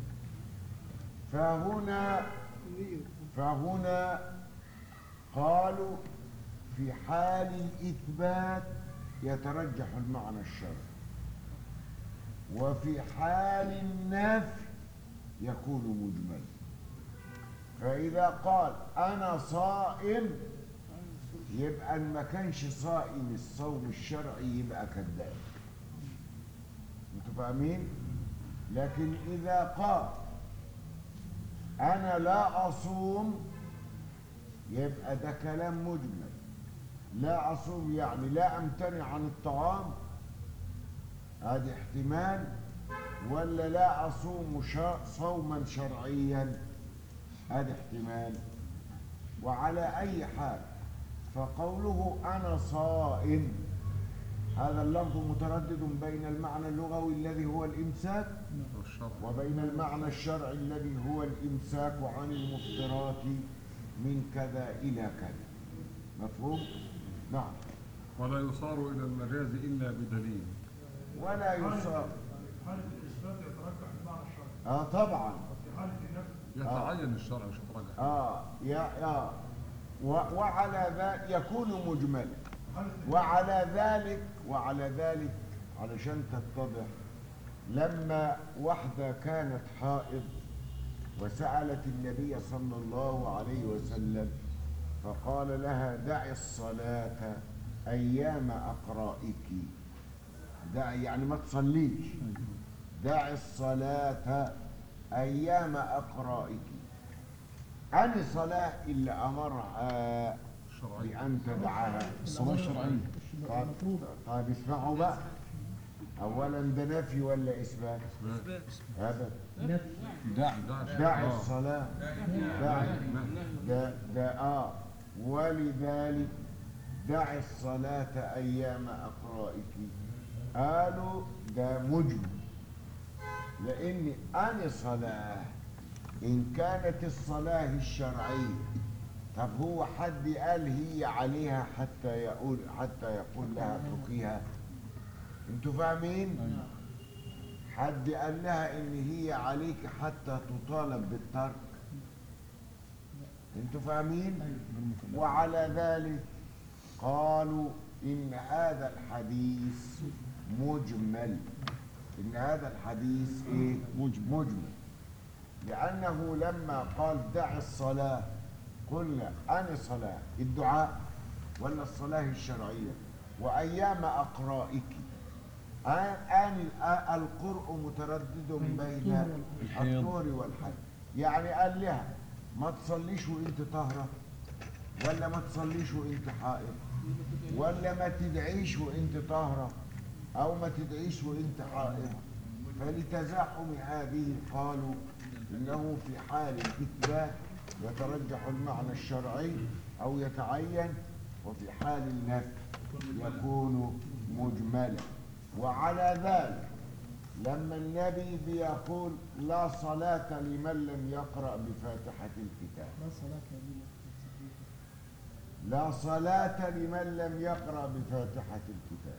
فهنا فهنا قالوا في حال الإثبات يترجح المعنى الشرعي وفي حال النفي يكون مجمل فإذا قال أنا صائم يبقى إن ما كانش صائم الصوم الشرعي يبقى كذاب انتوا فاهمين؟ لكن إذا قال أنا لا أصوم يبقى ده كلام مجمل لا أصوم يعني لا أمتنع عن الطعام هذا احتمال ولا لا أصوم شا- صوما شرعيا هذا احتمال وعلى أي حال فقوله أنا صائم هذا اللفظ متردد بين المعنى اللغوي الذي هو الإمساك والشرع وبين المعنى الشرعي الذي هو الإمساك عن المفطرات من كذا إلى كذا مفهوم؟ نعم ولا يصار إلى المجاز إلا بدليل ولا يصاب حالة الإثبات يترجح المعنى الشرعي آه طبعا في حالة النفي يتعين الشرع مش يترجح آه يا يا و- وعلى ذلك يكون مجملا حالة وعلى ذلك وعلى ذلك علشان تتضح لما واحدة كانت حائض وسألت النبي صلى الله عليه وسلم فقال لها دعي الصلاة أيام أقرائك دعي يعني ما تصليش دعي الصلاة أيام أقرائك أني صلاة إلا أمرها الشرعي بأن تدعها الصلاة الشرعية طيب المفروض طيب اسمعوا بقى اولا ده نفي ولا اثبات هذا نفي داعي داعي آه. الصلاه داعي ده ده اه ولذلك دع الصلاة أيام أقرائك قالوا ده مجمل لأن أنا صلاة إن كانت الصلاة الشرعية طب هو حد قال هي عليها حتى يقول حتى يقول لها اتركيها انتوا فاهمين؟ حد قال لها ان هي عليك حتى تطالب بالترك انتوا فاهمين؟ وعلى ذلك قالوا إن هذا الحديث مجمل إن هذا الحديث إيه؟ مجمل. مجمل لأنه لما قال دع الصلاة قلنا أنا صلاة الدعاء ولا الصلاة الشرعية وأيام أقرائك آن آن القرء متردد بين الحيض. الطور والحيض يعني قال لها ما تصليش وانت طاهرة ولا ما تصليش وانت حائض ولا ما تدعيش وانت طاهرة او ما تدعيش وانت حائض فلتزاحم هذه قالوا انه في حال الاثبات يترجح المعنى الشرعي او يتعين وفي حال النفي يكون مجملا وعلى ذلك لما النبي بيقول لا صلاة لمن لم يقرأ بفاتحة الكتاب لا صلاة كاملة صحيحة لا صلاة لمن لم يقرأ بفاتحة الكتاب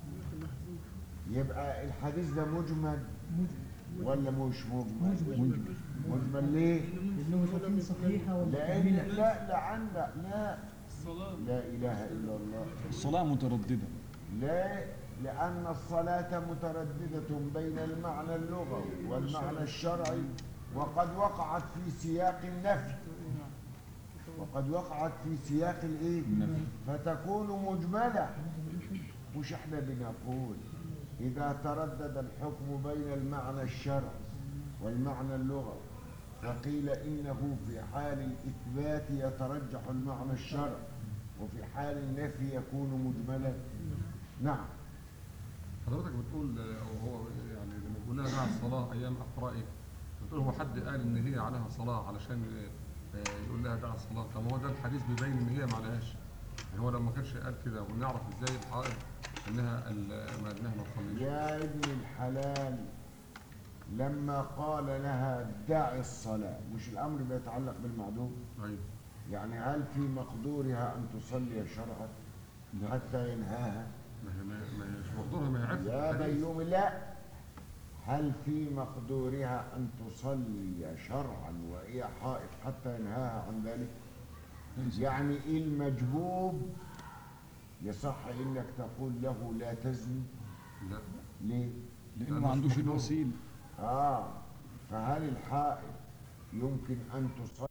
يبقى الحديث ده مجمل ولا مش مجمل مجمل. مجمل ليه لأنه صلاة صحيحة ولا لأن كاملة لا لا عندك لا الصلاة لا إله إلا الله الصلاة مترددة لا لأن الصلاة مترددة بين المعنى اللغوي والمعنى الشرعي وقد وقعت في سياق النفي وقد وقعت في سياق الايه النفي. فتكون مجملة مش احنا بنقول إذا تردد الحكم بين المعنى الشرعي والمعنى اللغوي فقيل إنه في حال الإثبات يترجح المعنى الشرعي وفي حال النفي يكون مجملا نعم حضرتك بتقول آه، او هو يعني لما بيقول لها دع الصلاه ايام اقرائك بتقول هو حد قال ان هي عليها صلاه علشان آه، آه، يقول لها دع الصلاه طب هو ده الحديث بيبين ان هي ما عليهاش يعني هو لو ما كانش قال كده ونعرف ازاي الحائض انها ال- ما انها ما تصليش يا ابن الحلال لما قال لها دع الصلاة مش الأمر بيتعلق بالمعدوم ايوه يعني هل في مقدورها أن تصلي شرعا حتى ينهاها ما هي ما ما هي مش مقدورها ما هي عرفت يا الحديث. بيوم لا هل في مقدورها أن تصلي شرعا وهي حائض حتى ينهاها عن ذلك يعني المجبوب يصح إنك تقول له لا تزني لا ليه لأنه ما عندوش الوسيلة آه فهل الحائض يمكن أن تصلي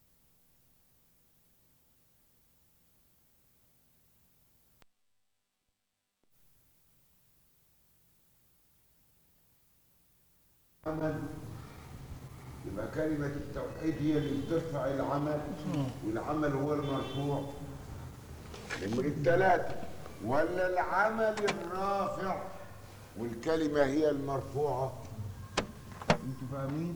عمل يبقى كلمة التوحيد هي اللي بترفع العمل والعمل هو المرفوع الثلاثة ولا العمل الرافع والكلمة هي المرفوعة انتوا فاهمين؟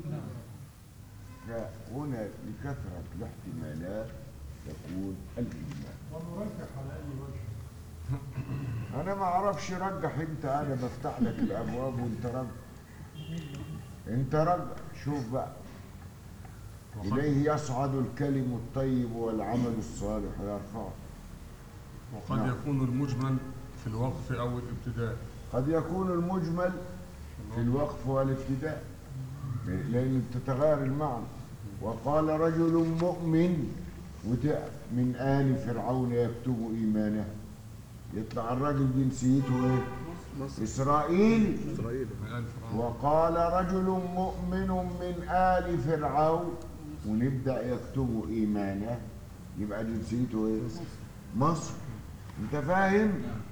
فهنا لكثرة الاحتمالات يكون الإجمال ونرجح على أي وجه أنا ما أعرفش رجح أنت أنا بفتح لك الأبواب وأنت رجح أنت رجح شوف بقى إليه يصعد الكلم الطيب والعمل الصالح يرفعه وقد نعم. يكون المجمل في الوقف او الابتداء قد يكون المجمل في الوقف والابتداء لأن بتتغير المعنى وقال رجل مؤمن وتقف من آل فرعون يكتب إيمانه يطلع الراجل جنسيته إيه؟ إسرائيل من آل فرعون وقال رجل مؤمن من آل فرعون ونبدأ يكتب إيمانه يبقى جنسيته إيه؟ مصر أنت فاهم؟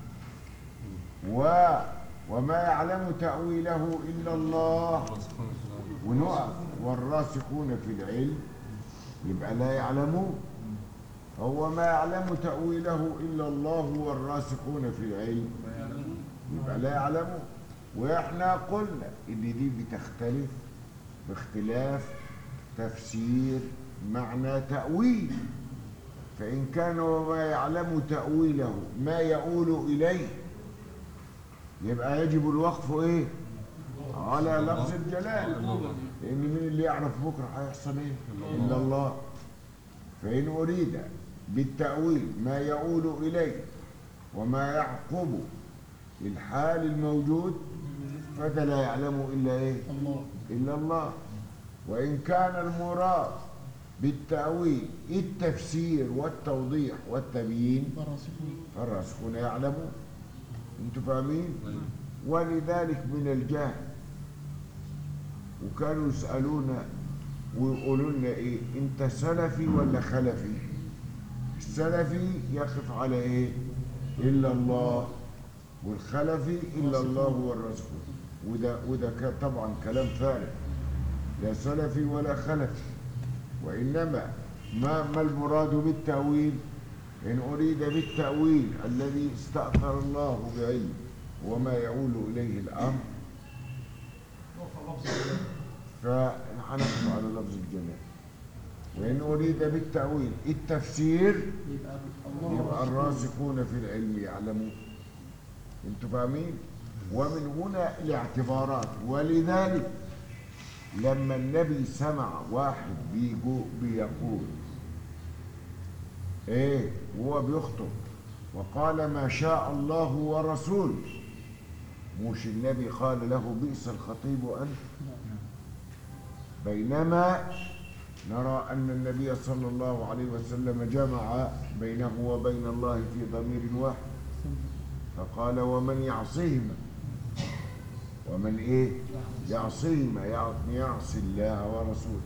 و وما يعلم تأويله إلا الله ونقف والراسخون في العلم يبقى لا يعلمون هو ما يعلم تأويله إلا الله والراسخون في العلم يبقى لا يعلمون واحنا قلنا ان دي بتختلف باختلاف تفسير معنى تأويل فإن كان وما يعلم تأويله ما يؤول إليه يبقى يجب الوقف إيه؟ على لفظ الجلال لأن مين اللي يعرف بكرة هيحصل إيه؟ إلا الله فإن أريد بالتأويل ما يؤول إليه وما يعقب الحال الموجود فده لا يعلم إلا إيه؟ الله إلا الله وإن كان المراد بالتأويل التفسير والتوضيح والتبيين الراسخون فالراسخون يعلمون انتوا فاهمين ولذلك من الجهل وكانوا يسألونا ويقولوا لنا ايه انت سلفي ولا خلفي السلفي يقف على ايه الا الله والخلفي الا الله والرسول وده وده ك- طبعا كلام فارغ لا سلفي ولا خلفي وانما ما ما المراد بالتاويل إن أريد بالتأويل الذي استأثر الله بعلم وما يؤول إليه الأمر فنحن على لفظ الجلال وإن أريد بالتأويل التفسير يبقى الله يبقى الراسخون في العلم يعلمون انتوا فاهمين ومن هنا الاعتبارات ولذلك لما النبي سمع واحد بيجو بيقول ايه وهو بيخطب وقال ما شاء الله ورسوله مش النبي قال له بئس الخطيب انت بينما نرى أن النبي صلى الله عليه وسلم جمع بينه وبين الله في ضمير واحد فقال ومن يعصيهما ومن إيه يعصيهما يعني يعصي الله ورسوله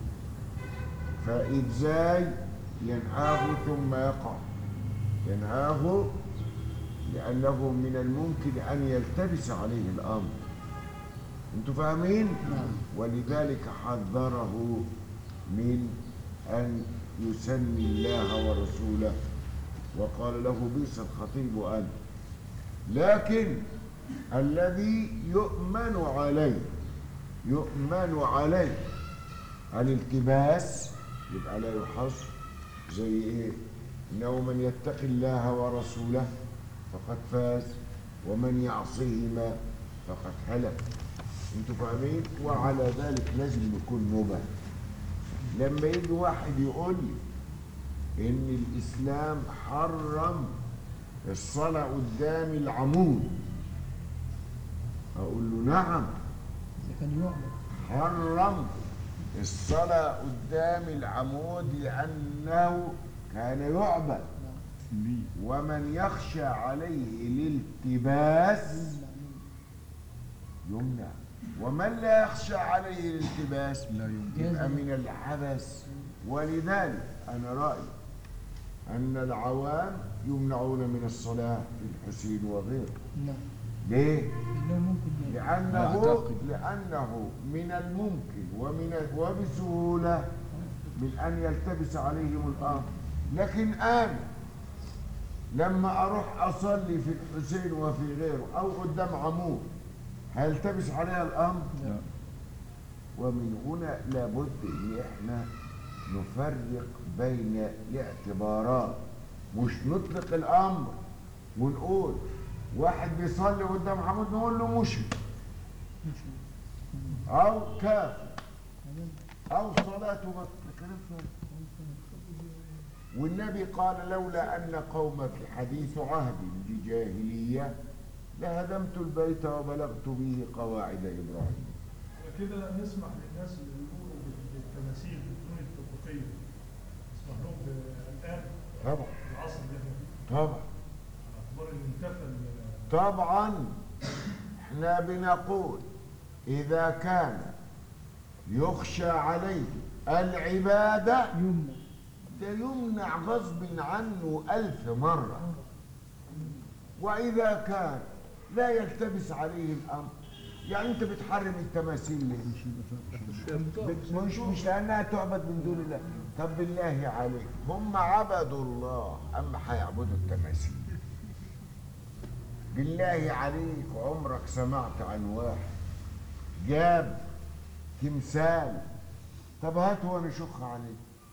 فإجزاي ينهاه ثم يقع ينهاه لأنه من الممكن أن يلتبس عليه الأمر انتوا فاهمين نعم. ولذلك حذره من أن يسمي الله ورسوله وقال له بئس الخطيب أنت لكن الذي يؤمن عليه يؤمن عليه الالتباس يبقى لا يحص زي ايه انه من يتق الله ورسوله فقد فاز ومن يعصيهما فقد هلك انتوا فاهمين وعلى ذلك لازم نكون نبه لما يجي واحد يقول لي ان الاسلام حرم الصلاه قدام العمود اقول له نعم إذا كان يعبد حرم الصلاه قدام العمود لانه كان يعبد ليه ومن يخشى عليه الالتباس يمنع ومن لا يخشى عليه الالتباس لا يمكن يبقى من الحبس ولذلك أنا رأيي أن العوام يمنعون من الصلاة في الحسين وغيره نعم ليه؟ إنه ممكن يعبد. لأنه أعتقد. لأنه من الممكن ومن وبسهولة من أن يلتبس عليهم الأمر لكن أنا لما أروح أصلي في الحسين وفي غيره أو قدام عمود هيلتبس عليها الأمر لا ومن هنا لابد ان احنا نفرق بين الاعتبارات مش نطلق الامر ونقول واحد بيصلي قدام حمود نقول له مشرك او كافر او صلاته بطل كلام فارغ. والنبي قال لولا ان قومك حديث عهد بجاهليه لهدمت البيت وبلغت به قواعد ابراهيم كده نسمح للناس اللي بيقولوا بالتماثيل بالفنون التوقيفيه نسمح لهم ب- الان طبعا في العصر اللي احنا فيه طبعا على اعتبار ان انتفى ال- طبعا احنا بنقول اذا كان يخشى عليه العبادة يمنع ده يمنع غصب عنه ألف مرة وإذا كان لا يلتبس عليه الأمر يعني أنت بتحرم التماثيل ليه؟ بت- مش مش لأنها تعبد من دون الله طب بالله عليك هم عبدوا الله أما هيعبدوا التماثيل بالله عليك عمرك سمعت عن واحد جاب تمثال طب هات وانا شخ عليه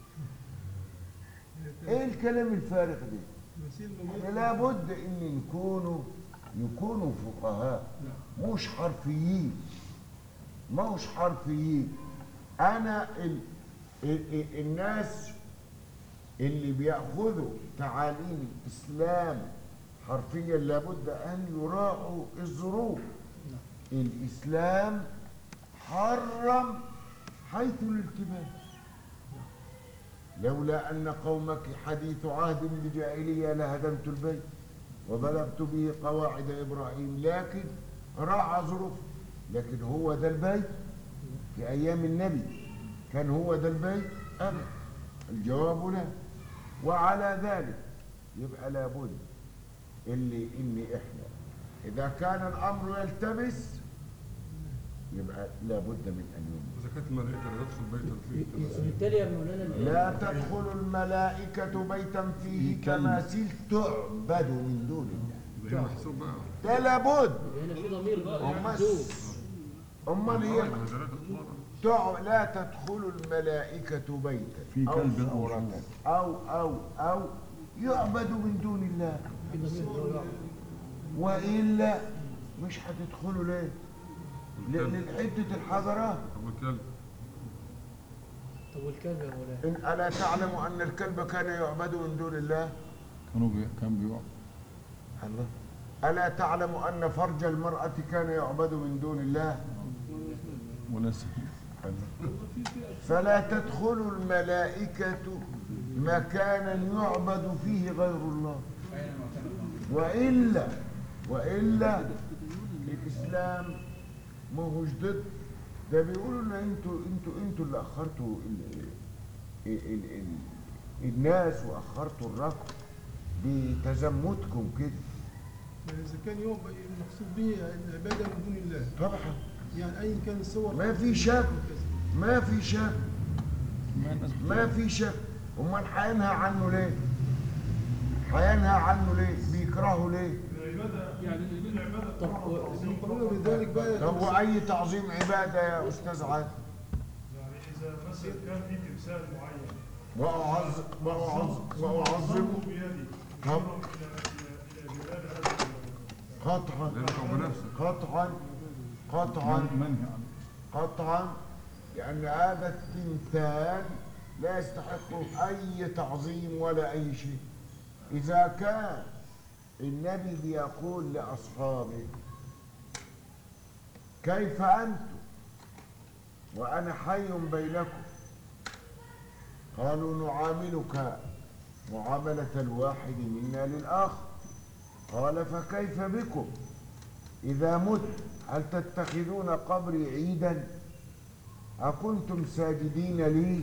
ايه الكلام الفارغ ده احنا لابد ان نكونوا نكونوا فقهاء مش حرفيين مش حرفيين انا ال ال ال الناس اللي بياخذوا تعاليم الاسلام حرفيا لابد ان يراعوا الظروف الاسلام حرم حيث الالتباس لولا ان قومك حديث عهد بجاهليه لهدمت البيت وبلغت به قواعد ابراهيم لكن راعى ظروفه لكن هو ده البيت في ايام النبي كان هو ده البيت ابدا الجواب لا وعلى ذلك يبقى لابد اللي ان احنا اذا كان الامر يلتبس يبقى لابد من ان يؤمن إذا كانت الملائكة لا تدخل بيتا فيه تماثيل وبالتالي يا مولانا ال- لا تدخل الملائكة بيتا فيه تماثيل تعبد من دون الله يبقى هي محسوب بقى ده لابد هنا في ضمير أمال محذوف امال هي آه، ما زالت إطلاقا. تع... لا تدخل الملائكة بيتا في أو كلب أو صورة شوف. أو أو أو يعبد من دون الله في ضمير وإلا مش هتدخلوا ليه؟ لأن حتة الحضرات طب والكلب طب والكلب يا مولانا إن ألا تعلم أن الكلب كان يعبد من دون الله؟ كانوا بي... كان بيقع الله ألا تعلم أن فرج المرأة كان يعبد من دون الله؟ ولا سهل فلا تدخل الملائكة مكانا يعبد فيه غير الله وإلا وإلا الإسلام ما هوش ضد ده بيقولوا إن أنتوا أنتوا أنتوا اللي أخرتوا ال ال ال ال الناس وأخرتوا الركب بتزمتكم كده إذا كان يوم المقصود به العبادة من دون الله طبعا يعني أيا كان الصور ما في شك ما في شك ما الناس ما في شك امال هينهى عنه ليه هينهى عنه ليه بيكرهه ليه العبادة يعني العبادة طب طبعا و- تعظيم يقولون بذلك بقى طب واي تعظيم عباده يا استاذ عادل يعني إذا مثلا كان في تمثال معين واعظ واعظ واعظمه بيدي طب. أمرهم إلى إلى إلى بلاد هذا ال- قطعا لأنك أو بنفسك قطعا قطعا منهي عنه قطعا لان هذا التمثال لا يستحق اي تعظيم ولا اي شيء اذا كان النبي بيقول لاصحابه كيف انتم وانا حي بينكم قالوا نعاملك معامله الواحد منا للاخر قال فكيف بكم إذا مت هل تتخذون قبري عيدا أكنتم ساجدين لي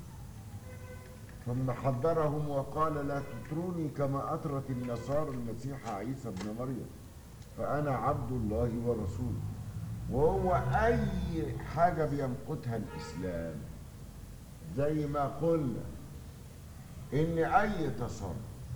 ثم حذرهم وقال لا تطروني كما أطرت النصارى المسيح عيسى ابن مريم فأنا عبد الله ورسوله وهو أي حاجة بيمقتها الإسلام زي ما قلنا إن أي تصرف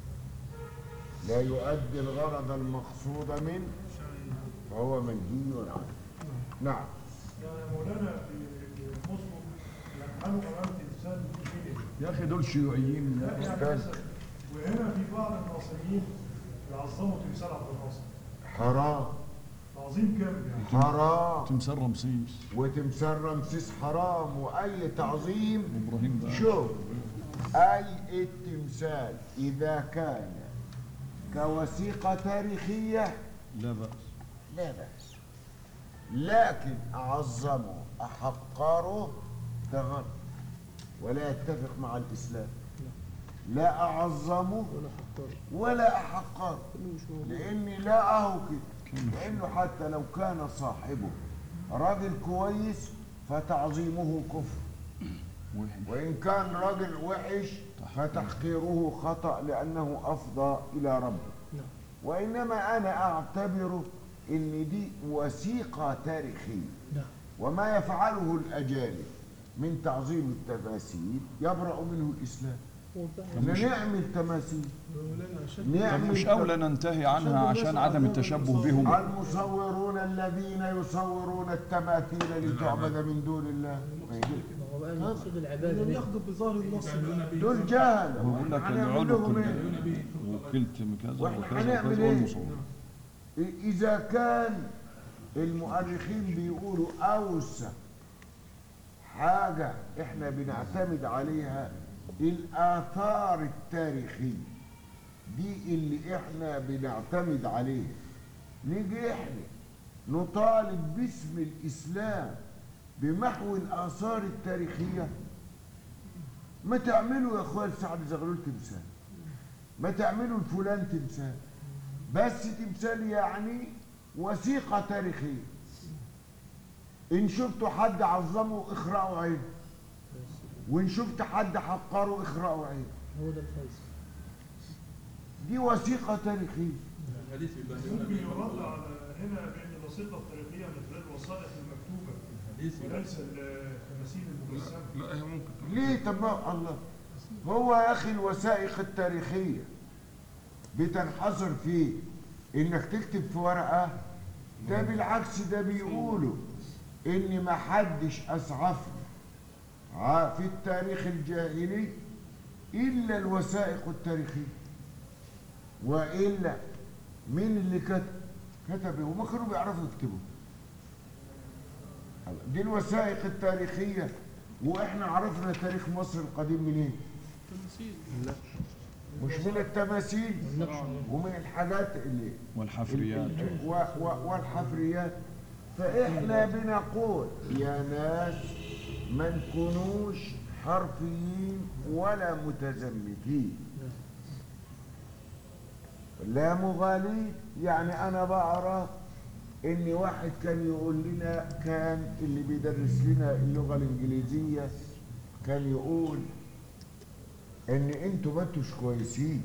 لا يؤدي الغرض المقصود منه فهو منهي عنه نعم يعني مولانا في في مسلم ينحنوا أمام تمثال شيء يا اخي دول شيوعيين يعني أستاذ. مثلا وهنا في بعض الناصريين يعظموا تمثال عبد الناصر حرام تعظيم كامل يعني حرام تمثال رمسيس وتمثال رمسيس حرام واي تعظيم ابراهيم ده شوف اي التمثال اذا كان كوثيقه تاريخيه لا باس لا بأس لكن أعظمه أحقره ده غلط ولا يتفق مع الإسلام لا أعظمه ولا حقار ولا أحقره كله مش موجود لأني لا أهو كده لأنه حتى لو كان صاحبه راجل كويس فتعظيمه كفر وحش وإن كان راجل وحش فتحقيره خطأ لأنه أفضى إلى ربه نعم وإنما أنا أعتبره إن دي وثيقة تاريخية نعم وما يفعله الأجانب من تعظيم التماثيل يبرأ منه الإسلام هو بقى إن نعمل تماثيل مولانا عشان طب نعمل مش اولى ننتهي عنها عشان عدم التشبه بهم المصورون الذين يصورون التماثيل لتعبد من دون الله ما يجوز. ما هو بقى المقصود العبادة انهم دي ياخذوا بظاهر النص دول جهلة هو بيقول لك هنعمل العنق لهم إيه؟ وكلت كذا وإحنا وكذا هنعمل وكذا إيه؟ والمصور إذا كان المؤرخين بيقولوا أوسع حاجة إحنا بنعتمد عليها الآثار التاريخية دي اللي إحنا بنعتمد عليها نيجي إحنا نطالب باسم الإسلام بمحو الآثار التاريخية ما تعملوا يا أخويا لسعد زغلول تمثال ما تعملوا لفلان تمثال بس تمثال يعني وثيقة تاريخية إن شفتوا حد عظمه اخرقوا عينه وإن شفت حد حقره اخرقوا عينه هو ده الفيصل دي وثيقة تاريخية الحديث يبين ممكن يرد على هنا بأن الوثيقة التاريخية من خلال الوثائق المكتوبة وليس التماثيل المجسمة لا هي ممكن ليه طب ما الله هو يا اخي الوثائق التاريخيه بتنحصر في انك تكتب في ورقه ده بالعكس ده بيقولوا ان ما حدش اسعفنا ع- في التاريخ الجاهلي الا الوثائق التاريخيه والا مين اللي كتب كتب وما كانوا بيعرفوا يكتبوا دي الوثائق التاريخيه واحنا عرفنا تاريخ مصر القديم منين تماثيل مش من التماثيل والنقش ومن الحاجات اللي والحفريات و و والحفريات فاحنا بنقول يا ناس ما نكونوش حرفيين ولا متزمتين لا مغالين يعني انا بعرف ان واحد كان يقول لنا كان اللي بيدرس لنا اللغه الانجليزيه كان يقول ان انتوا ما انتوش كويسين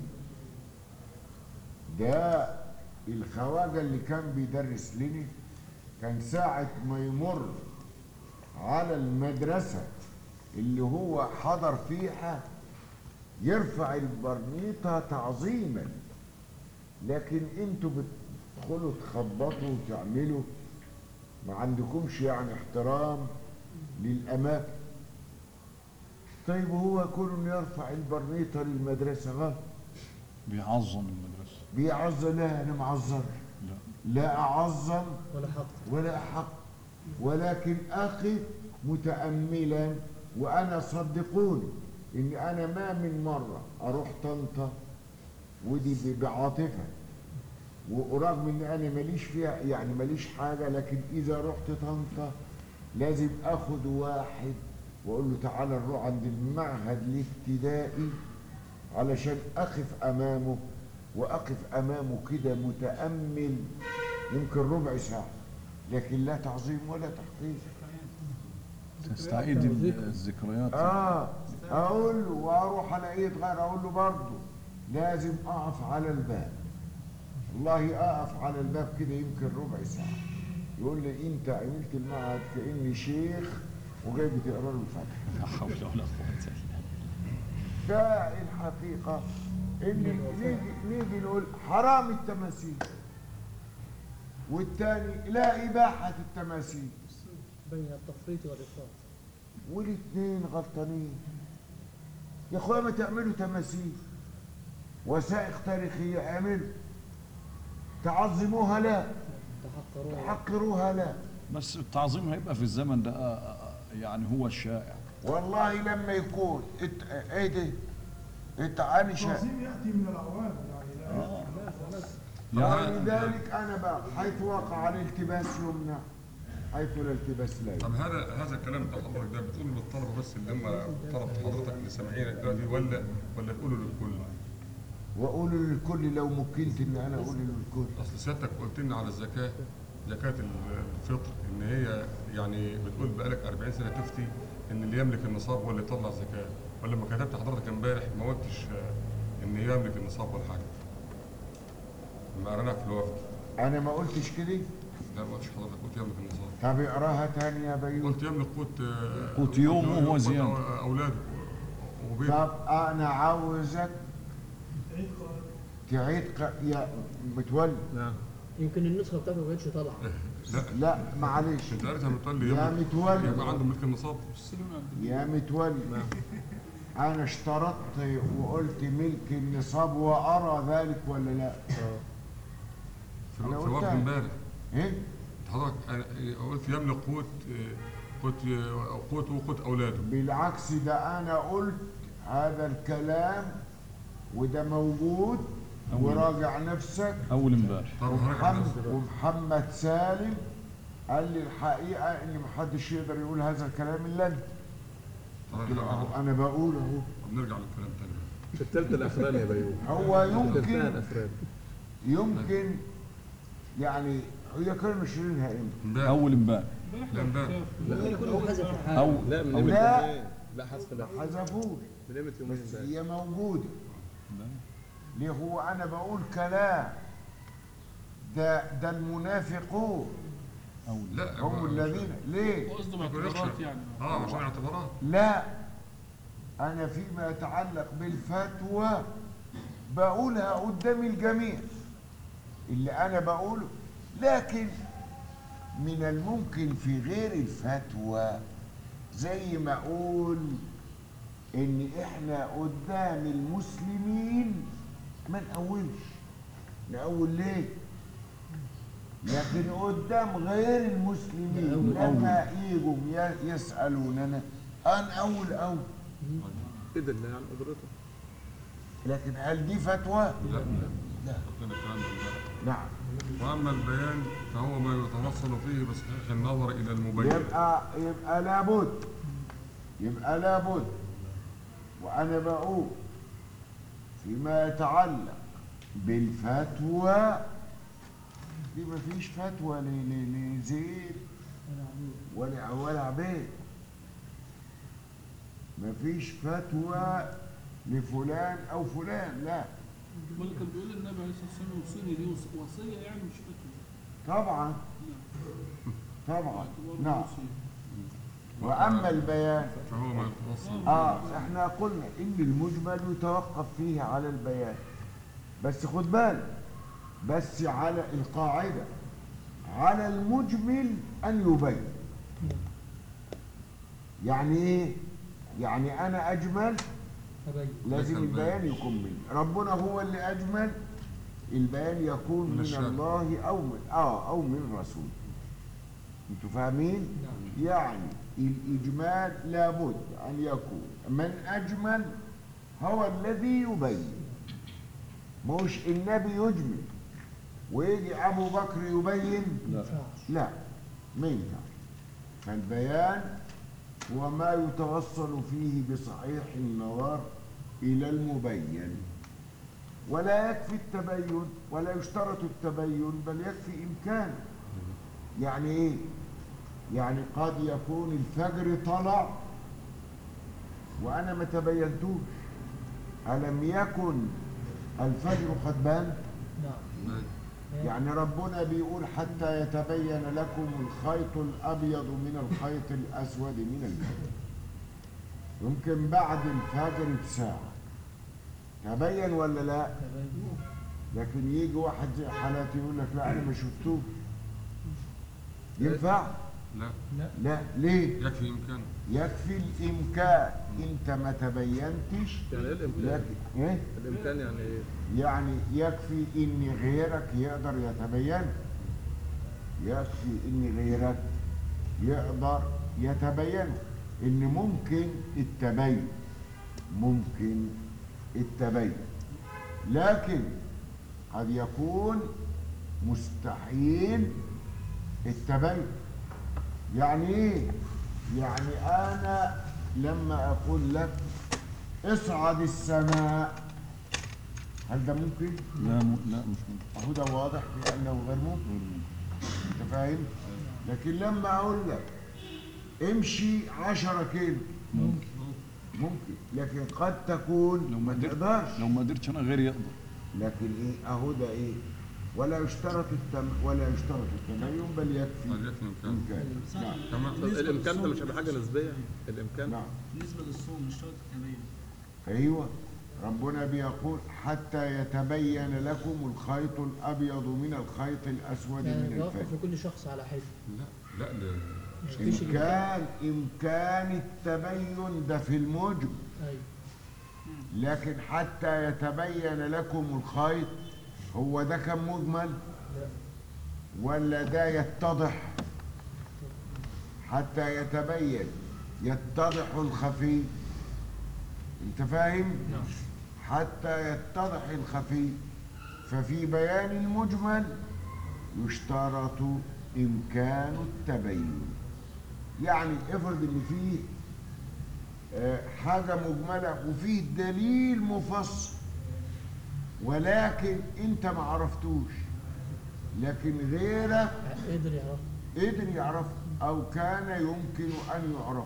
ده الخواجه اللي كان بيدرس لنا كان ساعة ما يمر على المدرسة اللي هو حضر فيها يرفع البرنيطة تعظيما لكن انتوا بتدخلوا تخبطوا وتعملوا ما عندكمش يعني احترام للأماكن طيب هو كون انه يرفع البرنيطة للمدرسة غلط بيعظم المدرسة بيعظم لا انا معظم لا لا اعظم ولا حق ولا احق ولكن اخي متاملا وانا صدقوني ان انا ما من مره اروح طنطا ودي ب- بعاطفه ورغم ان انا ماليش فيها يعني ماليش حاجه لكن اذا رحت طنطا لازم اخد واحد واقول له تعالى نروح عند المعهد الابتدائي علشان اقف امامه واقف امامه كده متامل يمكن ربع ساعه لكن لا تعظيم ولا تحقير تستعيد الذكريات اه اقول له واروح الاقيه اتغير اقول له برضه لازم اقف على الباب والله اقف على الباب كده يمكن ربع ساعه يقول لي انت عملت المعهد كاني شيخ وجاي بتقرا له الفاتحه لا حول ولا قوة الا ده الحقيقه ان نيجي نيجي نقول حرام التماثيل والتاني لا اباحه التماثيل بين التفريط والإفراط والاثنين غلطانين يا اخويا ما تعملوا تماثيل وثائق تاريخيه اعملوا تعظموها لا تحقروا تحقروها لا بس التعظيم هيبقى في الزمن ده آه، آه، يعني هو الشائع والله لما يكون ات... ايه ده التعالي شاء التعظيم يأتي من العوام يعني لا يعني ولذلك انا بقى حيث وقع الالتباس يمنع حيث لا التباس لا يمنع طب هذا هذا الكلام بتاع حضرتك ده بتقوله للطلبه بس اللي هم طلبه حضرتك اللي سامعينك دلوقتي ولا ولا تقوله للكل؟ واقول للكل لو مكنت ان انا اقول للكل اصل سيادتك قلت لنا على الزكاه زكاه الفطر ان هي يعني بتقول بقالك 40 سنه تفتي ان اللي يملك النصاب هو اللي يطلع زكاه ولما كتبت حضرتك امبارح ما قلتش آه، ان يملك النصاب ولا حاجه لما قريناها في الوفد انا ما قلتش كده لا ما قلتش حضرتك قلت يملك النصاب طب اقراها تاني يا بيوت قلت يملك قوت آه، قوت يومه قوت وزيادة. أو- اولاده وبيته طب انا عاوزك تعيد قراءة تعيد ق... يا متولي يمكن النسخة بتاعته ما كانتش طالعة لا لا معلش انت قريتها متولي يا يملك متولي يبقى عنده ملك النصاب يا متولي انا اشترطت وقلت ملك النصاب وارى ذلك ولا لا في أنا في الوفد قلتها. امبارح ايه حضرتك أنا قلت يملك قوت آه، قوت آه، قوت وقوت اولاده بالعكس ده انا قلت هذا الكلام وده موجود وراجع نفسك اول امبارح طب هرجع ومحمد, ومحمد سالم قال لي الحقيقه ان محدش يقدر يقول هذا الكلام الا انت قلت له أهو انا بقول اهو نرجع للكلام تاني في الثالثة الأخراني يا بيوم هو الثالثة يمكن الأخراني يمكن يعني هي كانوا ناشرينها امتى؟ امبارح اول امبارح لا امبارح هو حذف الحاجة او لا من أو قيمة لا. يومين لا حذف لا حذفوه من قيمة يومين بس امبارح. هي موجوده ليه هو انا بقول كلام ده ده المنافقون لا هم الذين ليه قصده يقول باعتبارات يخشى. يعني اه عشان اعتبارات لا أنا فيما يتعلق بالفتوى بقولها قدام الجميع اللي أنا بقوله لكن من الممكن في غير الفتوى زي ما أقول إن إحنا قدام المسلمين ما نقولش نقول ليه؟ لكن قدام غير المسلمين لما يجوا ي- يسألوننا أنا أول أول ايه ده اللي عن قدرته لكن هل دي فتوى؟ لا لا حطينا الكلام ده امبارح. نعم واما البيان فهو ما يتوصل فيه بصحيح النظر الى المبين يبقى يبقى لابد يبقى لابد وأنا بقول فيما يتعلق بالفتوى دي مفيش فتوى ل- ل- لزيد ولا ولا عبيد مفيش فتوى لفلان أو فلان لا امال كان بيقول النبي عليه الصلاه والسلام يوصيني دي وص- وصيه يعني مش فتوى طبعا طبعا باعتبار نعم وصية. وأما البيان فهو ما يتوصل اه احنا قلنا ان المجمل يتوقف فيه على البيان بس خد بالك بس على القاعدة على المجمل ان يبين يعني ايه يعني انا اجمل أبين لازم ليس البيان يكون مني ربنا هو اللي اجمل البيان يكون من من الشارع. الله او من اه او من رسول انتوا فاهمين نعم يعني الإجمال لابد أن يكون من أجمل هو الذي يبين مش النبي يجمل ويجي أبو بكر يبين ما ينفعش لا ما ينفع فالبيان هو ما يتوصل فيه بصحيح النظر إلى المبين ولا يكفي التبين ولا يشترط التبين بل يكفي إمكانه يعني إيه؟ يعني قد يكون الفجر طلع وأنا ما تبينتوش ألم يكن الفجر قد بان؟ نعم يعني ربنا بيقول حتى يتبين لكم الخيط الأبيض من الخيط الأسود من الفجر يمكن بعد الفجر بساعة تبين ولا لا؟ تبين لكن يجي واحد زي حالاتي يقول لك لا أنا ما شفتوش ينفع؟ لا لا ليه؟ يكفي امكانه يكفي الإمكان أنت ما تبينتش يعني ايه الامكان لكن إيه؟ الامكان يعني ايه يعني يكفي ان غيرك يقدر يتبين يكفي ان غيرك يقدر يتبين ان ممكن التبين ممكن التبين لكن قد يكون مستحيل التبين يعني ايه يعني انا لما اقول لك اصعد السماء هل ده ممكن؟ لا م... لا مش ممكن هو ده واضح في انه غير ممكن انت فاهم؟ لكن لما اقول لك امشي 10 كيلو ممكن ممكن لكن قد تكون لو ما ما قدرت تقدرش لو ما قدرتش انا غيري يقدر لكن ايه اهو ده ايه ولا يشترط التم ولا يشترط التبين بل قد يكفي يكفي امكانه امكان نعم كما طب الامكان ده مش هيبقى حاجه نسبيه الامكان نعم بالنسبه للصوم مش شرط التبين ايوه ربنا بيقول حتى يتبين لكم الخيط الابيض من الخيط الاسود يعني من بيوقف الفجر لكل شخص على حده لا لا لا مش فيش الإمكان. امكان امكان التبين ده في المجمل أيوة لكن حتى يتبين لكم الخيط هو ده كان مجمل لا ولا ده يتضح حتى يتبين يتضح الخفي انت فاهم نعم حتى يتضح الخفي ففي بيان المجمل يشترط إمكان التبين يعني افرض ان فيه آه، حاجة مجملة وفيه دليل مفصل ولكن انت ما عرفتوش لكن غيرك قدر يعرف قدر يعرف او كان يمكن ان يعرف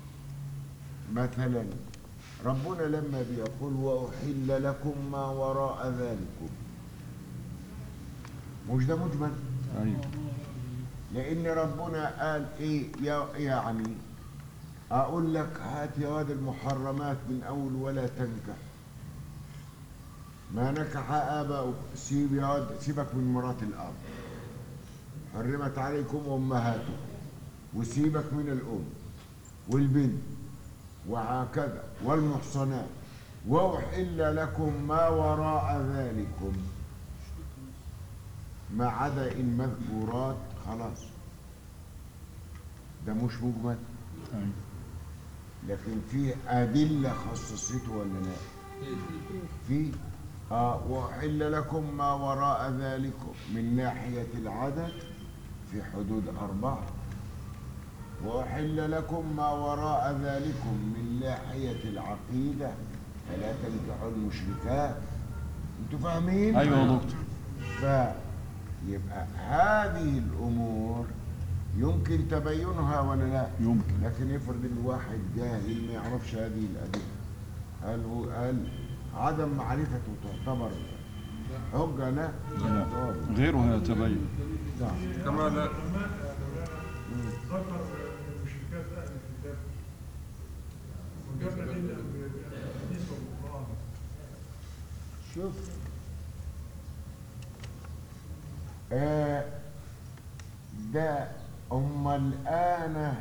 مثلا ربنا لما بيقول واحل لكم ما وراء ذلكم مش ده مجمل ايوه لان ربنا قال ايه يا- يعني اقول لك هات يا واد المحرمات من اول ولا تنكح ما نكح اباؤك سيب يا واد سيبك من مرات الاب حرمت عليكم امهاتكم وسيبك من الام والبنت وهكذا والمحصنات وأحل لكم ما وراء ذلكم ما عدا المذكورات خلاص ده مش مجمل أيوة. لكن فيه أدلة خصصته ولا لا في آه وأحل لكم ما وراء ذلكم من ناحية العدد في حدود أربعة وأحل لكم ما وراء ذلكم من ناحية العقيدة فلا تنكحوا المشركات انتوا فاهمين؟ ايوه يا دكتور فيبقى هذه الأمور يمكن تبينها ولا لا؟ يمكن لكن يفرض ان واحد جاهل ما يعرفش هذه الأدلة هل هو قال عدم معرفته تعتبر حجة لا؟ لا غيره يتبين نعم كما لا العلماء العلماء ذكر مشركات اهل الكتاب وجاب ادله بالحديث والقران شوف آه ده أما الآن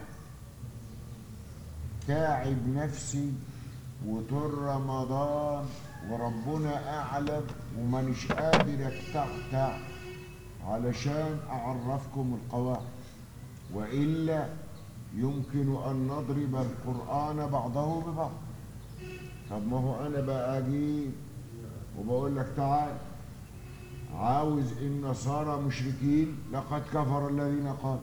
تعب نفسي وطول رمضان وربنا أعلم ومانيش قادر أتعتع علشان أعرفكم القواعد وإلا يمكن أن نضرب القرآن بعضه ببعض طب ما هو أنا بقى أجيب وبقول لك تعال عاوز النصارى مشركين لقد كفر الذين قالوا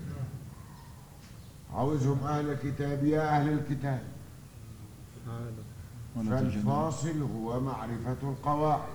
عاوزهم أهل الكتاب يا أهل الكتاب تعالى ولا تجد فالفاصل هو معرفة القواعد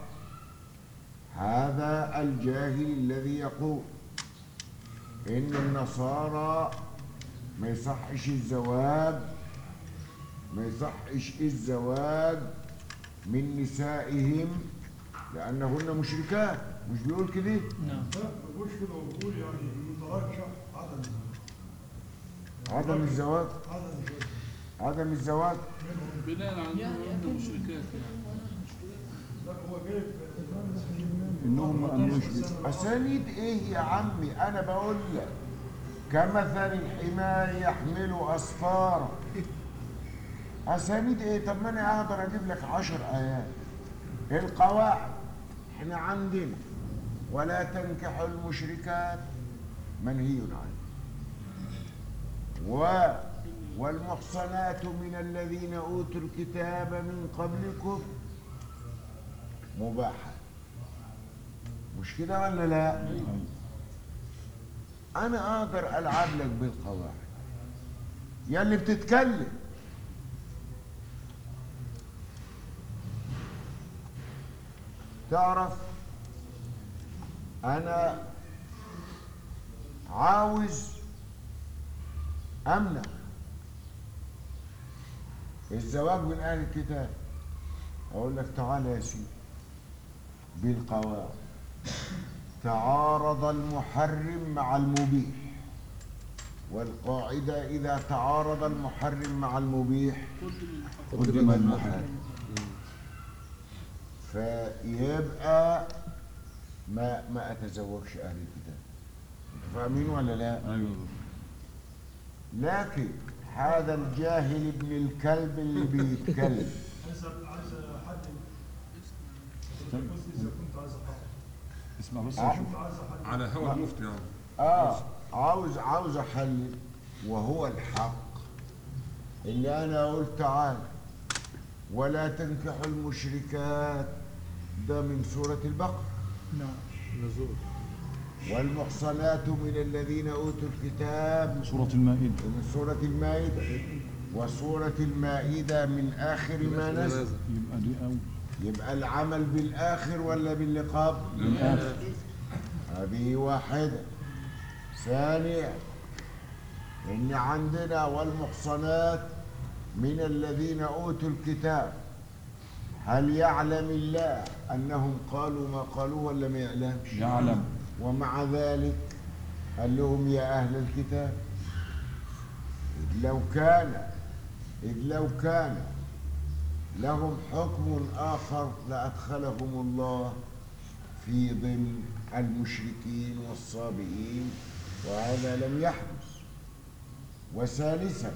هذا الجاهل الذي يقول إن النصارى ما يصحش الزواج ما يصحش الزواج من نسائهم لأنهن مشركات مش بيقول كده نعم لا ما بقولش كده هو بيقول يعني يترجح عدم عدم الزواج عدم الزواج عدم الزواج بناء على يعني انهم أكيد. مشركات يعني لا هو جايب انهم ما قالوش بيه. أسانيد إيه يا عمي أنا بقول لك كمثل الحمار يحمل أسفارا أسانيد إيه طب ما أنا أقدر أجيب لك عشر آيات القواعد إحنا عندنا ولا تنكحوا المشركات منهي عنه و والمحصنات من الذين أوتوا الكتاب من قبلكم مباحة مش كده ولا لا؟ أنا أقدر ألعب لك بالقواعد يا اللي بتتكلم تعرف أنا عاوز أمنع الزواج من أهل الكتاب أقول لك تعالى يا سيدي بالقواعد تعارض المحرم مع المبيح والقاعدة إذا تعارض المحرم مع المبيح قدم المحرم فيبقى ما ما أتزوجش أهل الكتاب انتوا فاهمين ولا لا؟ ايوه لكن هذا الجاهل ابن الكلب اللي بيتكلم عايز عايز احدد قلت اذا كنت عايز احدد اسمع بس آه. شوف كنت عايز احدد على هوى المفتي يعني اه عاوز عاوز احلل وهو الحق اللي انا قلت تعالى ولا تنكحوا المشركات ده من سورة البقرة نعم نزول والمحصنات من الذين أوتوا الكتاب سورة المائدة من سورة المائدة وسورة المائدة من آخر ما نزل يبقى دي أول يبقى العمل بالآخر ولا باللي قبل الآخر هذه واحدة ثانيا إن عندنا والمحصنات من الذين أوتوا الكتاب هل يعلم الله أنهم قالوا ما قالوا ولا ما يعلمش يعلم ومع ذلك قال لهم يا أهل الكتاب إذ لو كان إذ لو كان لهم حكم آخر لأدخلهم الله في ضمن المشركين والصابئين وهذا لم يحدث وثالثا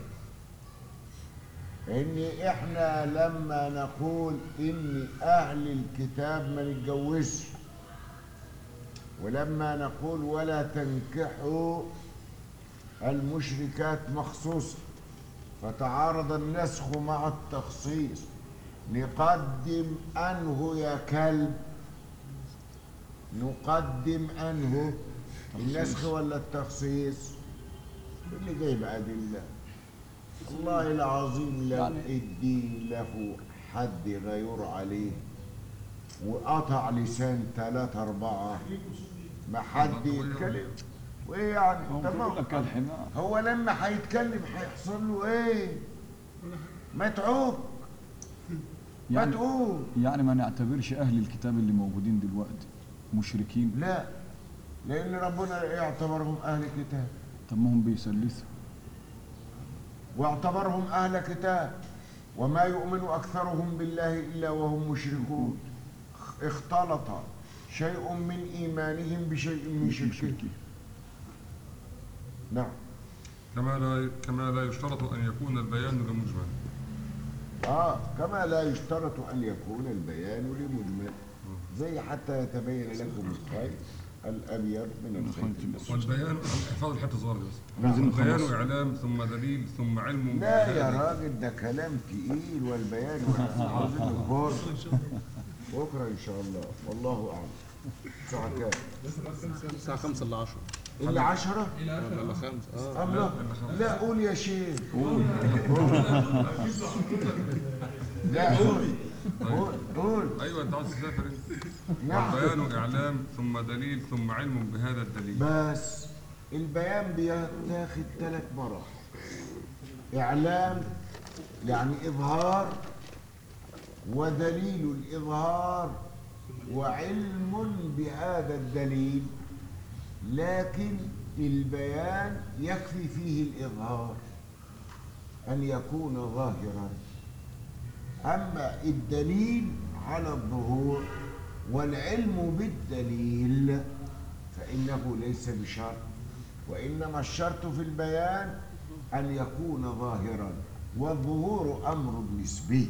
ان احنا لما نقول ان اهل الكتاب ما نتجوزش ولما نقول ولا تنكحوا المشركات مخصوصا فتعارض النسخ مع التخصيص نقدم انه يا كلب نقدم انه النسخ ولا التخصيص اللي جايب أدلة والله العظيم لو يعني- الدين له حد غير عليه وقطع لسان ثلاثة أربعة ما حد يتكلم وإيه يعني هو طب بيقول ما- لك الحمار هو لما هيتكلم هيحصل له إيه؟ متعوب يعني متعوب يعني ما نعتبرش اهل الكتاب اللي موجودين دلوقتي مشركين لا لأن ربنا يعتبرهم أهل كتاب طب ما هم بيسلسوا واعتبرهم أهل كتاب وما يؤمن أكثرهم بالله إلا وهم مشركون اختلط شيء من إيمانهم بشيء من شركهم مشركين نعم كما لا كما لا يشترط ان يكون البيان لمجمل آه كما لا يشترط أن يكون البيان لمجمل زي حتى يتبين لكم الخيط الأبيض من الخيط الأسود والبيان احفظ الحته الصغيره دي بس نعم. البيان اعلام ثم دليل ثم علم لا يا بهذا. راجل ده كلام تقيل والبيان عاوزين نكبر بكرة إن شاء الله والله أعلم الساعة كام؟ الساعة 5 إلا 10 إلا عشرة؟ ولا 5 اه الله لا قول يا شيخ قول لا قول قول قول ايوه انت عاوز تسافر انت نعم والبيان اعلام ثم دليل ثم علم بهذا الدليل بس البيان بيتاخد ثلاث مراحل إعلام يعني إظهار ودليل الإظهار وعلم بهذا الدليل لكن البيان يكفي فيه الإظهار أن يكون ظاهرا أما الدليل على الظهور والعلم بالدليل فإنه ليس بشرط وإنما الشرط في البيان أن يكون ظاهرا والظهور أمر نسبي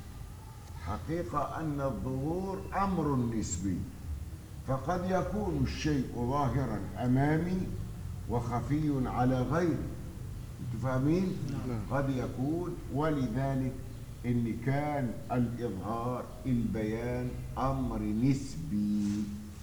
حقيقة أن الظهور أمر نسبي فقد يكون الشيء ظاهرا أمامي وخفي على غيري انتوا فاهمين؟ قد يكون ولذلك ان كان الاظهار البيان امر نسبي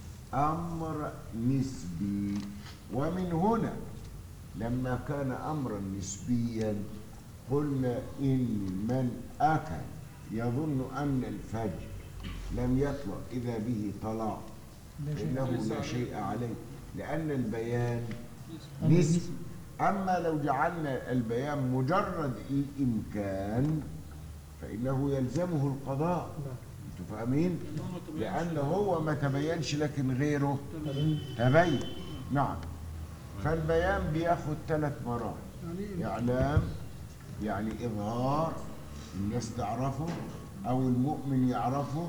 امر نسبي ومن هنا لما كان امرا نسبيا قلنا ان من اكل يظن ان الفجر لم يطلع اذا به طلع انه لا شيء عليه لان البيان نسبي أما لو جعلنا البيان مجرد الإمكان فإنه يلزمه القضاء أنتوا فاهمين؟ لأن هو ما تبينش لكن غيره تبين نعم فالبيان بياخد ثلاث مراحل إعلام يعني إظهار الناس تعرفه أو المؤمن يعرفه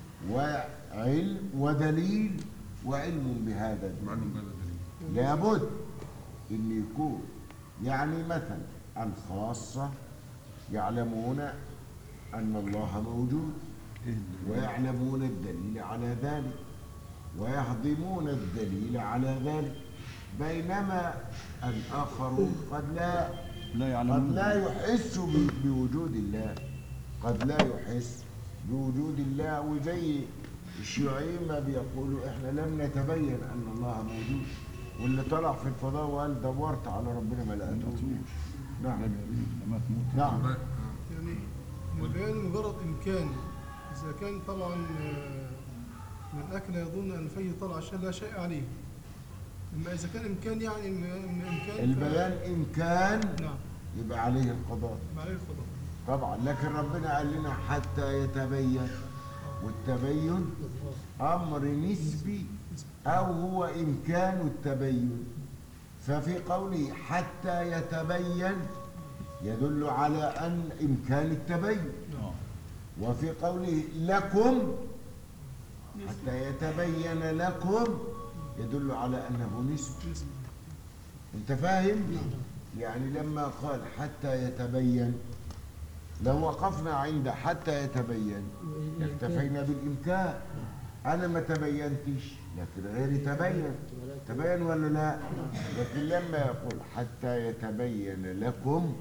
وعلم ودليل وعلم بهذا الدليل معلوم بهذا الدليل لابد ان يكون يعني مثلا الخاصة يعلمون أن الله موجود ويعلمون الدليل على ذلك ويهضمون الدليل على ذلك بينما الآخرون قد لا لا قد يعلمون لا يحس ب- بوجود الله قد لا يحس بوجود الله وزي الشيوعيين ما بيقولوا احنا لم نتبين ان الله موجود واللي طلع في الفضاء وقال دورت على ربنا ما لقيتوش نعم لما تموت نعم يعني البيان مجرد إمكان إذا كان طبعا آه، من أكل يظن أن فيه طلع عشان لا شيء عليه أما إذا كان إمكان يعني من من إمكان ف- البيان إن كان نعم يبقى عليه القضاء ما عليه القضاء طبعا لكن ربنا قال لنا حتى يتبين والتبين أمر نسبي أو هو إمكان التبين ففي قوله حتى يتبين يدل على أن إمكان التبين آه. وفي قوله لكم حتى يتبين لكم يدل على أنه نسبة أنت فاهم؟ يعني لما قال حتى يتبين لو وقفنا عند حتى يتبين اكتفينا بالإمكان أنا ما تبينتش لكن غيري تبين تبين ولا لا؟ لكن لما يقول حتى يتبين لكم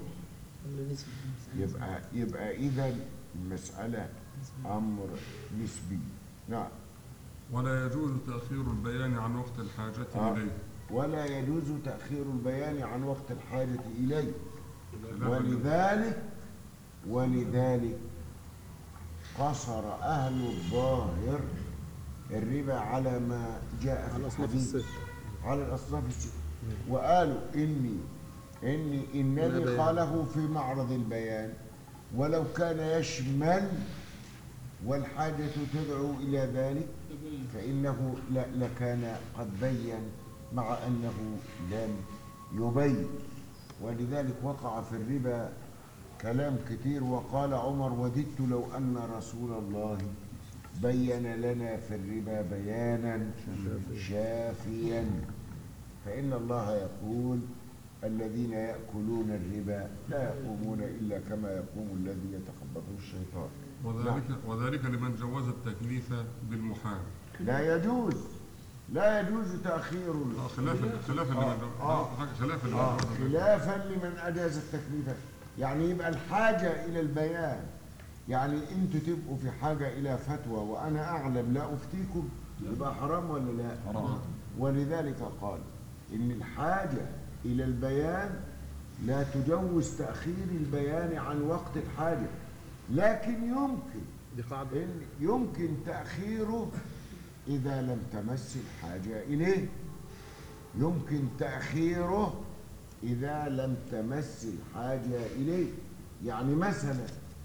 يبقى يبقى إذا المسألة أمر نسبي نعم ولا يجوز تأخير البيان عن وقت الحاجة آه. إليه ولا يجوز تأخير البيان عن وقت الحاجة إليه خلافاً ولذلك ولذلك قصر أهل الظاهر الربا على ما جاء في الأصناف الحديث الستة. على الأصناف الستة وقالوا إني إني النبي بيان. قاله في معرض البيان ولو كان يشمل والحاجة تدعو إلى ذلك فإنه لا لكان قد بين مع أنه لم يبين ولذلك وقع في الربا كلام كتير وقال عمر وددت لو أن رسول الله بين لنا في الربا بيانا شافيا فإن الله يقول الذين يأكلون الربا لا يقومون إلا كما يقوم الذي يتخبطه الشيطان وذلك وذلك لمن جوز التكليف بالمحال لا يجوز لا يجوز تأخير ال- آه، خلافا خلافا لمن آه. جو- خلافا لمن آه، جوز التكليف. خلافا لمن أجاز التكليف يعني يبقى الحاجة إلى البيان يعني أنتوا تبقوا في حاجة إلى فتوى وأنا أعلم لا أفتيكم يبقى حرام ولا لا؟ حرام. ولذلك قال إن الحاجة إلى البيان لا تجوز تأخير البيان عن وقت الحاجة لكن يمكن دي قاعدة إن يمكن تأخيره إذا لم تمس الحاجة إليه يمكن تأخيره إذا لم تمس الحاجة إليه يعني مثلا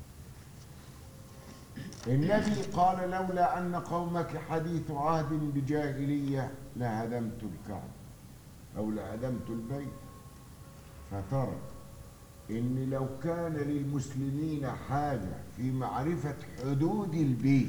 النبي قال لولا أن قومك حديث عهد بجاهلية لهدمت الكعبة أو لهدمت البيت فترى إن لو كان للمسلمين حاجة في معرفة حدود البيت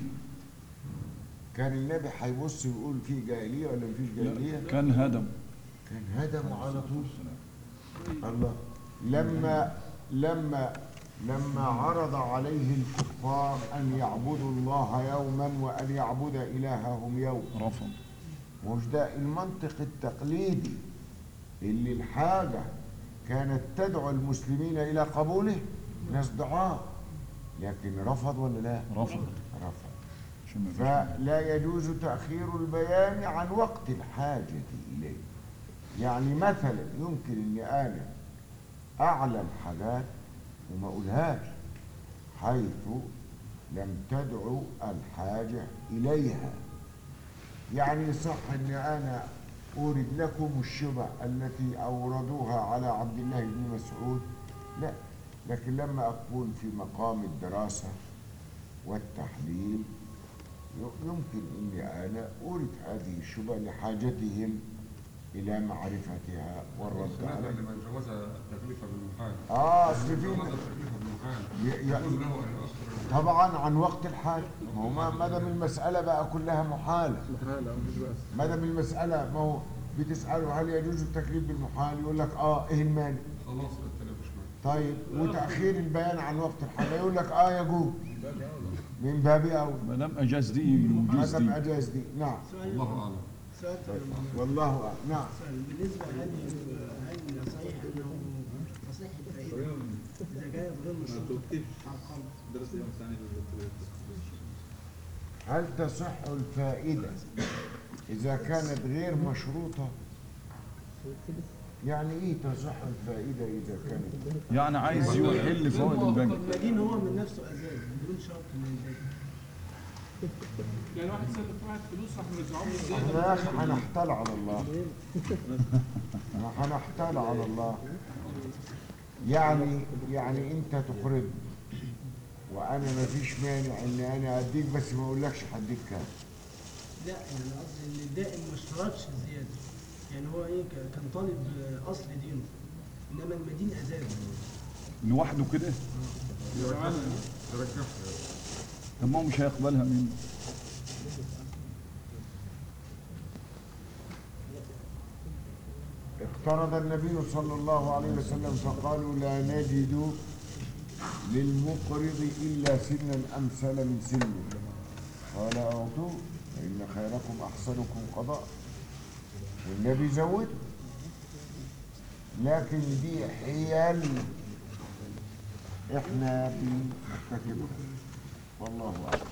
كان النبي هيبص ويقول في جاهلية ولا مفيش جاهلية؟ كان هدم كان هدمه على طول الله لما لما لما عرض عليه الكفار أن يعبدوا الله يوما وأن يعبد إلههم يوم رفض مش ده المنطق التقليدي اللي الحاجة كانت تدعو المسلمين إلى قبوله ناس ضعاف لكن رفض ولا لا؟ رفض رفض عشان ما فيش فلا يجوز تأخير البيان عن وقت الحاجة إليه يعني مثلا يمكن أني أنا أعلم حاجات وما أقولهاش حيث لم تدعو الحاجة إليها يعني صح أني أنا أورد لكم الشبه التي أوردوها على عبد الله بن مسعود لا لكن لما أكون في مقام الدراسة والتحليل يمكن اني انا اورد هذه الشبهه لحاجتهم الى معرفتها والرد خلافا عليها. لمن جوز التكليف بالمحال اه اصل من في جوز التكليف بالمحال ي- ي- يجوز له أن يؤخر طبعا عن وقت الحاجه ما هو ما ما دام المساله بقى كلها محاله محالة مفيش بأس ما دام المساله ما هو بتساله هل يجوز التكليف بالمحال يقول لك اه ايه المانع خلاص التلف شوية طيب وتاخير البيان عن وقت الحاجه يقول لك اه يجوز من باب اولى ما دام اجاز دي ما يجوز دام دي اجاز دي نعم الله أعلم سؤال والله اعلم نعم بالنسبة هل هل صحيح انه تصحيح الفائدة اذا كانت غير مشروطة على الخمر هل تصح الفائدة إذا كانت غير مشروطة؟ يعني إيه تصح الفائدة إذا كانت يعني عايز يحل فوائد البنك المدين هو من نفسه ازاز بدون شرط من البيت يعني واحد سلف واحد فلوس راح مرجعوه له إحنا زيادة يا أخي هنحتال على الله ما هنحتال على الله يعني يعني أنت تقرض وأنا ما فيش مانع إن أنا أديك بس ما أقولكش هديك كام لا يعني قصدي ان الدائم ما اشترطش الزيادة يعني هو ايه ك- كان طالب آه، اصل دينه انما المدين اذاه لوحده كده يرجعها طب ما هو مش هيقبلها منه اقترض النبي صلى الله عليه وسلم فقالوا لا نجد للمقرض إلا سنا أمثل من سنه قال أعطوه فإن خيركم أحسنكم قضاء والنبي زود لكن دي حيل احنا بنرتكبها والله أعلم